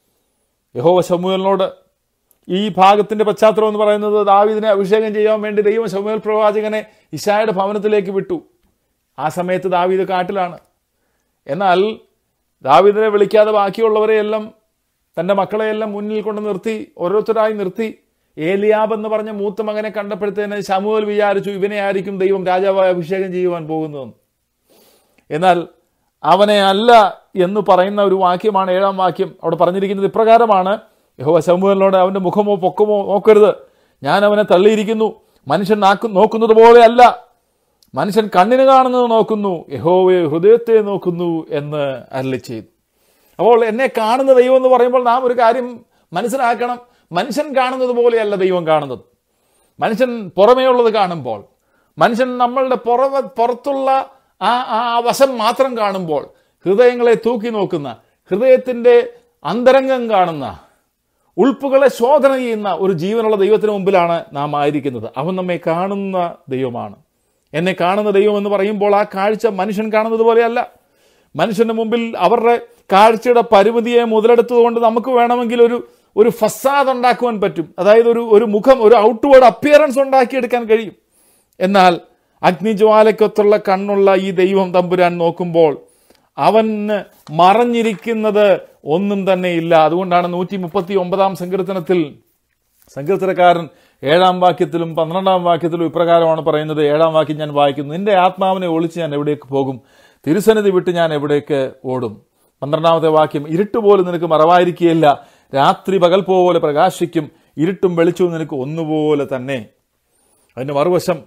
യഹോവ ശമുവേലിനോട് ഈ ഭാഗത്തിന്റെ പശ്ചാത്തലം എന്ന് പറയുന്നത് ദാവീദിനെ അഭിഷേകം ചെയ്യാൻ വേണ്ടി ദൈവം ശമുവേൽ പ്രവാചകനെ ഇഷായുടെ ഭവനത്തിലേക്ക് വിട്ടു ആ സമയത്ത് ദാവീദ് കാട്ടിലാണ് എന്നാൽ ദാവീദിനെ വിളിക്കാതെ ബാക്കിയുള്ളവരെയെല്ലാം തൻ്റെ മക്കളെയെല്ലാം മുന്നിൽ കൊണ്ട് നിർത്തി ഓരോരുത്തരായി നിർത്തി ഏലിയാബ് എന്ന് പറഞ്ഞ മൂത്ത മകനെ കണ്ടപ്പോഴത്തേന് ശമുവൽ വിചാരിച്ചു ഇവനെ ആയിരിക്കും ദൈവം രാജാവായി അഭിഷേകം ചെയ്യുവാൻ പോകുന്നതെന്ന് എന്നാൽ അവനെ അല്ല എന്ന് പറയുന്ന ഒരു വാക്യമാണ് ഏഴാം വാക്യം അവിടെ പറഞ്ഞിരിക്കുന്നത് ഇപ്രകാരമാണ് യഹോവ ശമുവലിനോട് അവന്റെ മുഖമോ പൊക്കമോ നോക്കരുത് ഞാൻ അവനെ തള്ളിയിരിക്കുന്നു മനുഷ്യൻ നാക്കു നോക്കുന്നത് പോലെ അല്ല മനുഷ്യൻ കണ്ണിന് കാണുന്നത് നോക്കുന്നു യഹോവയെ ഹൃദയത്തെ നോക്കുന്നു എന്ന് അരളി ചെയ്തു അപ്പോൾ എന്നെ കാണുന്ന ദൈവം എന്ന് പറയുമ്പോൾ നാം ഒരു കാര്യം മനസ്സിലാക്കണം മനുഷ്യൻ കാണുന്നത് പോലെയല്ല ദൈവം കാണുന്നത് മനുഷ്യൻ പുറമേ ഉള്ളത് കാണുമ്പോൾ മനുഷ്യൻ നമ്മളുടെ പുറമെ പുറത്തുള്ള ആ ആ വശം മാത്രം കാണുമ്പോൾ ഹൃദയങ്ങളെ തൂക്കി നോക്കുന്ന ഹൃദയത്തിൻ്റെ അന്തരംഗം കാണുന്ന ഉൾപ്പുകളെ ശോധന ചെയ്യുന്ന ഒരു ജീവനുള്ള ദൈവത്തിന് മുമ്പിലാണ് നാം ആയിരിക്കുന്നത് അവൻ നമ്മെ കാണുന്ന ദൈവമാണ് എന്നെ കാണുന്ന ദൈവം എന്ന് പറയുമ്പോൾ ആ കാഴ്ച മനുഷ്യൻ കാണുന്നത് പോലെയല്ല മനുഷ്യന്റെ മുമ്പിൽ അവരുടെ കാഴ്ചയുടെ പരിമിതിയെ മുതലെടുത്തുകൊണ്ട് നമുക്ക് വേണമെങ്കിൽ ഒരു ഒരു ഫസാദ് ഉണ്ടാക്കുവാൻ പറ്റും അതായത് ഒരു ഒരു മുഖം ഒരു ഔട്ട്വേർഡ് അപ്പിയറൻസ് ഉണ്ടാക്കിയെടുക്കാൻ കഴിയും എന്നാൽ അഗ്നിജ്വാലയ്ക്കൊത്തുള്ള കണ്ണുള്ള ഈ ദൈവം തമ്പുരാൻ നോക്കുമ്പോൾ അവന് മറഞ്ഞിരിക്കുന്നത് ഒന്നും തന്നെ ഇല്ല അതുകൊണ്ടാണ് നൂറ്റി മുപ്പത്തി ഒമ്പതാം സങ്കീർത്തനത്തിൽ സങ്കീർത്തനക്കാരൻ ഏഴാം വാക്യത്തിലും പന്ത്രണ്ടാം വാക്യത്തിലും ഇപ്രകാരമാണ് പറയുന്നത് ഏഴാം വാക്യം ഞാൻ വായിക്കുന്നു നിന്റെ ആത്മാവിനെ ഒളിച്ച് ഞാൻ എവിടേക്ക് പോകും തിരുസന്നിധി വിട്ട് ഞാൻ എവിടേക്ക് ഓടും പന്ത്രണ്ടാമത്തെ വാക്യം ഇരുട്ട് പോലും നിനക്ക് മറവായിരിക്കുകയില്ല രാത്രി പകൽ പോലെ പ്രകാശിക്കും ഇരുട്ടും വെളിച്ചവും നിനക്ക് ഒന്നുപോലെ തന്നെ അതിന്റെ മറുവശം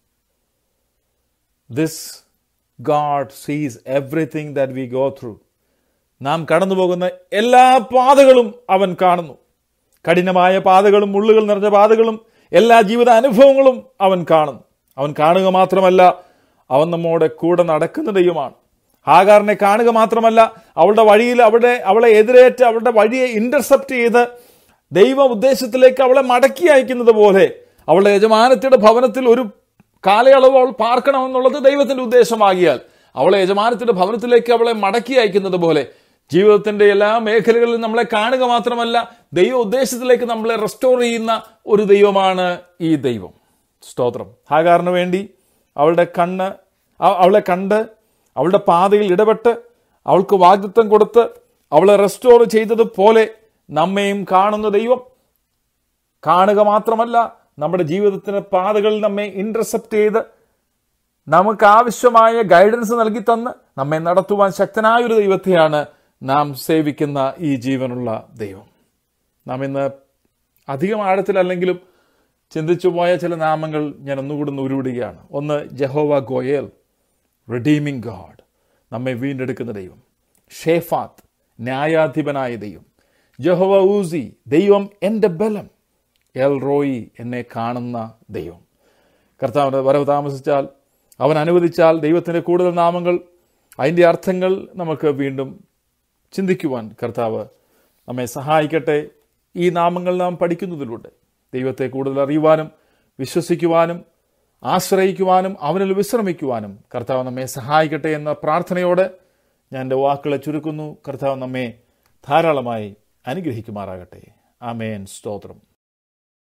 this God sees everything that we go through നാം കടന്നു പോകുന്ന എല്ലാ പാതകളും അവൻ കാണുന്നു കഠിനമായ പാതകളും മുള്ളുകൾ നിറഞ്ഞ പാതകളും എല്ലാ ജീവിത അനുഭവങ്ങളും അവൻ കാണുന്നു അവൻ കാണുക മാത്രമല്ല അവൻ നമ്മോടെ കൂടെ നടക്കുന്ന ദൈവമാണ് ഹാഗാറിനെ കാണുക മാത്രമല്ല അവളുടെ വഴിയിൽ അവിടെ അവളെ എതിരേറ്റ് അവളുടെ വഴിയെ ഇന്റർസെപ്റ്റ് ചെയ്ത് ദൈവ ഉദ്ദേശത്തിലേക്ക് അവളെ മടക്കി അയക്കുന്നത് പോലെ അവളുടെ യജമാനത്തിയുടെ ഭവനത്തിൽ ഒരു കാലയളവ് അവൾ പാർക്കണമെന്നുള്ളത് ദൈവത്തിന്റെ ഉദ്ദേശമാകിയാൽ അവളെ യജമാനത്തിന്റെ ഭവനത്തിലേക്ക് അവളെ മടക്കി അയക്കുന്നത് പോലെ ജീവിതത്തിന്റെ എല്ലാ മേഖലകളിലും നമ്മളെ കാണുക മാത്രമല്ല ദൈവ ഉദ്ദേശത്തിലേക്ക് നമ്മളെ റെസ്റ്റോർ ചെയ്യുന്ന ഒരു ദൈവമാണ് ഈ ദൈവം സ്തോത്രം ഹാഗാറിന് വേണ്ടി അവളുടെ കണ്ണ് അ- അവളെ കണ്ട് അവളുടെ പാതയിൽ ഇടപെട്ട് അവൾക്ക് വാഗ്ദത്വം കൊടുത്ത് അവളെ റെസ്റ്റോർ ചെയ്തതുപോലെ നമ്മയും കാണുന്ന ദൈവം കാണുക മാത്രമല്ല നമ്മുടെ ജീവിതത്തിന്റെ പാതകളിൽ നമ്മെ ഇന്റർസെപ്റ്റ് ചെയ്ത് നമുക്ക് ആവശ്യമായ ഗൈഡൻസ് നൽകി തന്ന് നമ്മെ നടത്തുവാൻ ശക്തനായ ഒരു ദൈവത്തെയാണ് നാം സേവിക്കുന്ന ഈ ജീവനുള്ള ദൈവം നാം ഇന്ന് അധികം ആഴത്തിലല്ലെങ്കിലും ചിന്തിച്ചു പോയ ചില നാമങ്ങൾ ഞാൻ ഒന്നുകൂടി ഒന്ന് ഉരുവിടുകയാണ് ഒന്ന് ജഹോവ ഗോയേൽ റിഡീമിംഗ് ഗാഡ് നമ്മെ വീണ്ടെടുക്കുന്ന ദൈവം ഷേഫാത്ത് ന്യായാധിപനായ ദൈവം ജഹോവ ഊസി ദൈവം എൻ്റെ ബലം എൽ റോയി എന്നെ കാണുന്ന ദൈവം കർത്താവിൻ്റെ വരവ് താമസിച്ചാൽ അവൻ അനുവദിച്ചാൽ ദൈവത്തിൻ്റെ കൂടുതൽ നാമങ്ങൾ അതിൻ്റെ അർത്ഥങ്ങൾ നമുക്ക് വീണ്ടും ചിന്തിക്കുവാൻ കർത്താവ് നമ്മെ സഹായിക്കട്ടെ ഈ നാമങ്ങൾ നാം പഠിക്കുന്നതിലൂടെ ദൈവത്തെ കൂടുതൽ അറിയുവാനും വിശ്വസിക്കുവാനും ആശ്രയിക്കുവാനും അവനിൽ വിശ്രമിക്കുവാനും കർത്താവ് നമ്മെ സഹായിക്കട്ടെ എന്ന പ്രാർത്ഥനയോടെ ഞാൻ എൻ്റെ വാക്കുകളെ ചുരുക്കുന്നു കർത്താവ് നമ്മെ ധാരാളമായി അനുഗ്രഹിക്കുമാറാകട്ടെ ആമേൻ സ്തോത്രം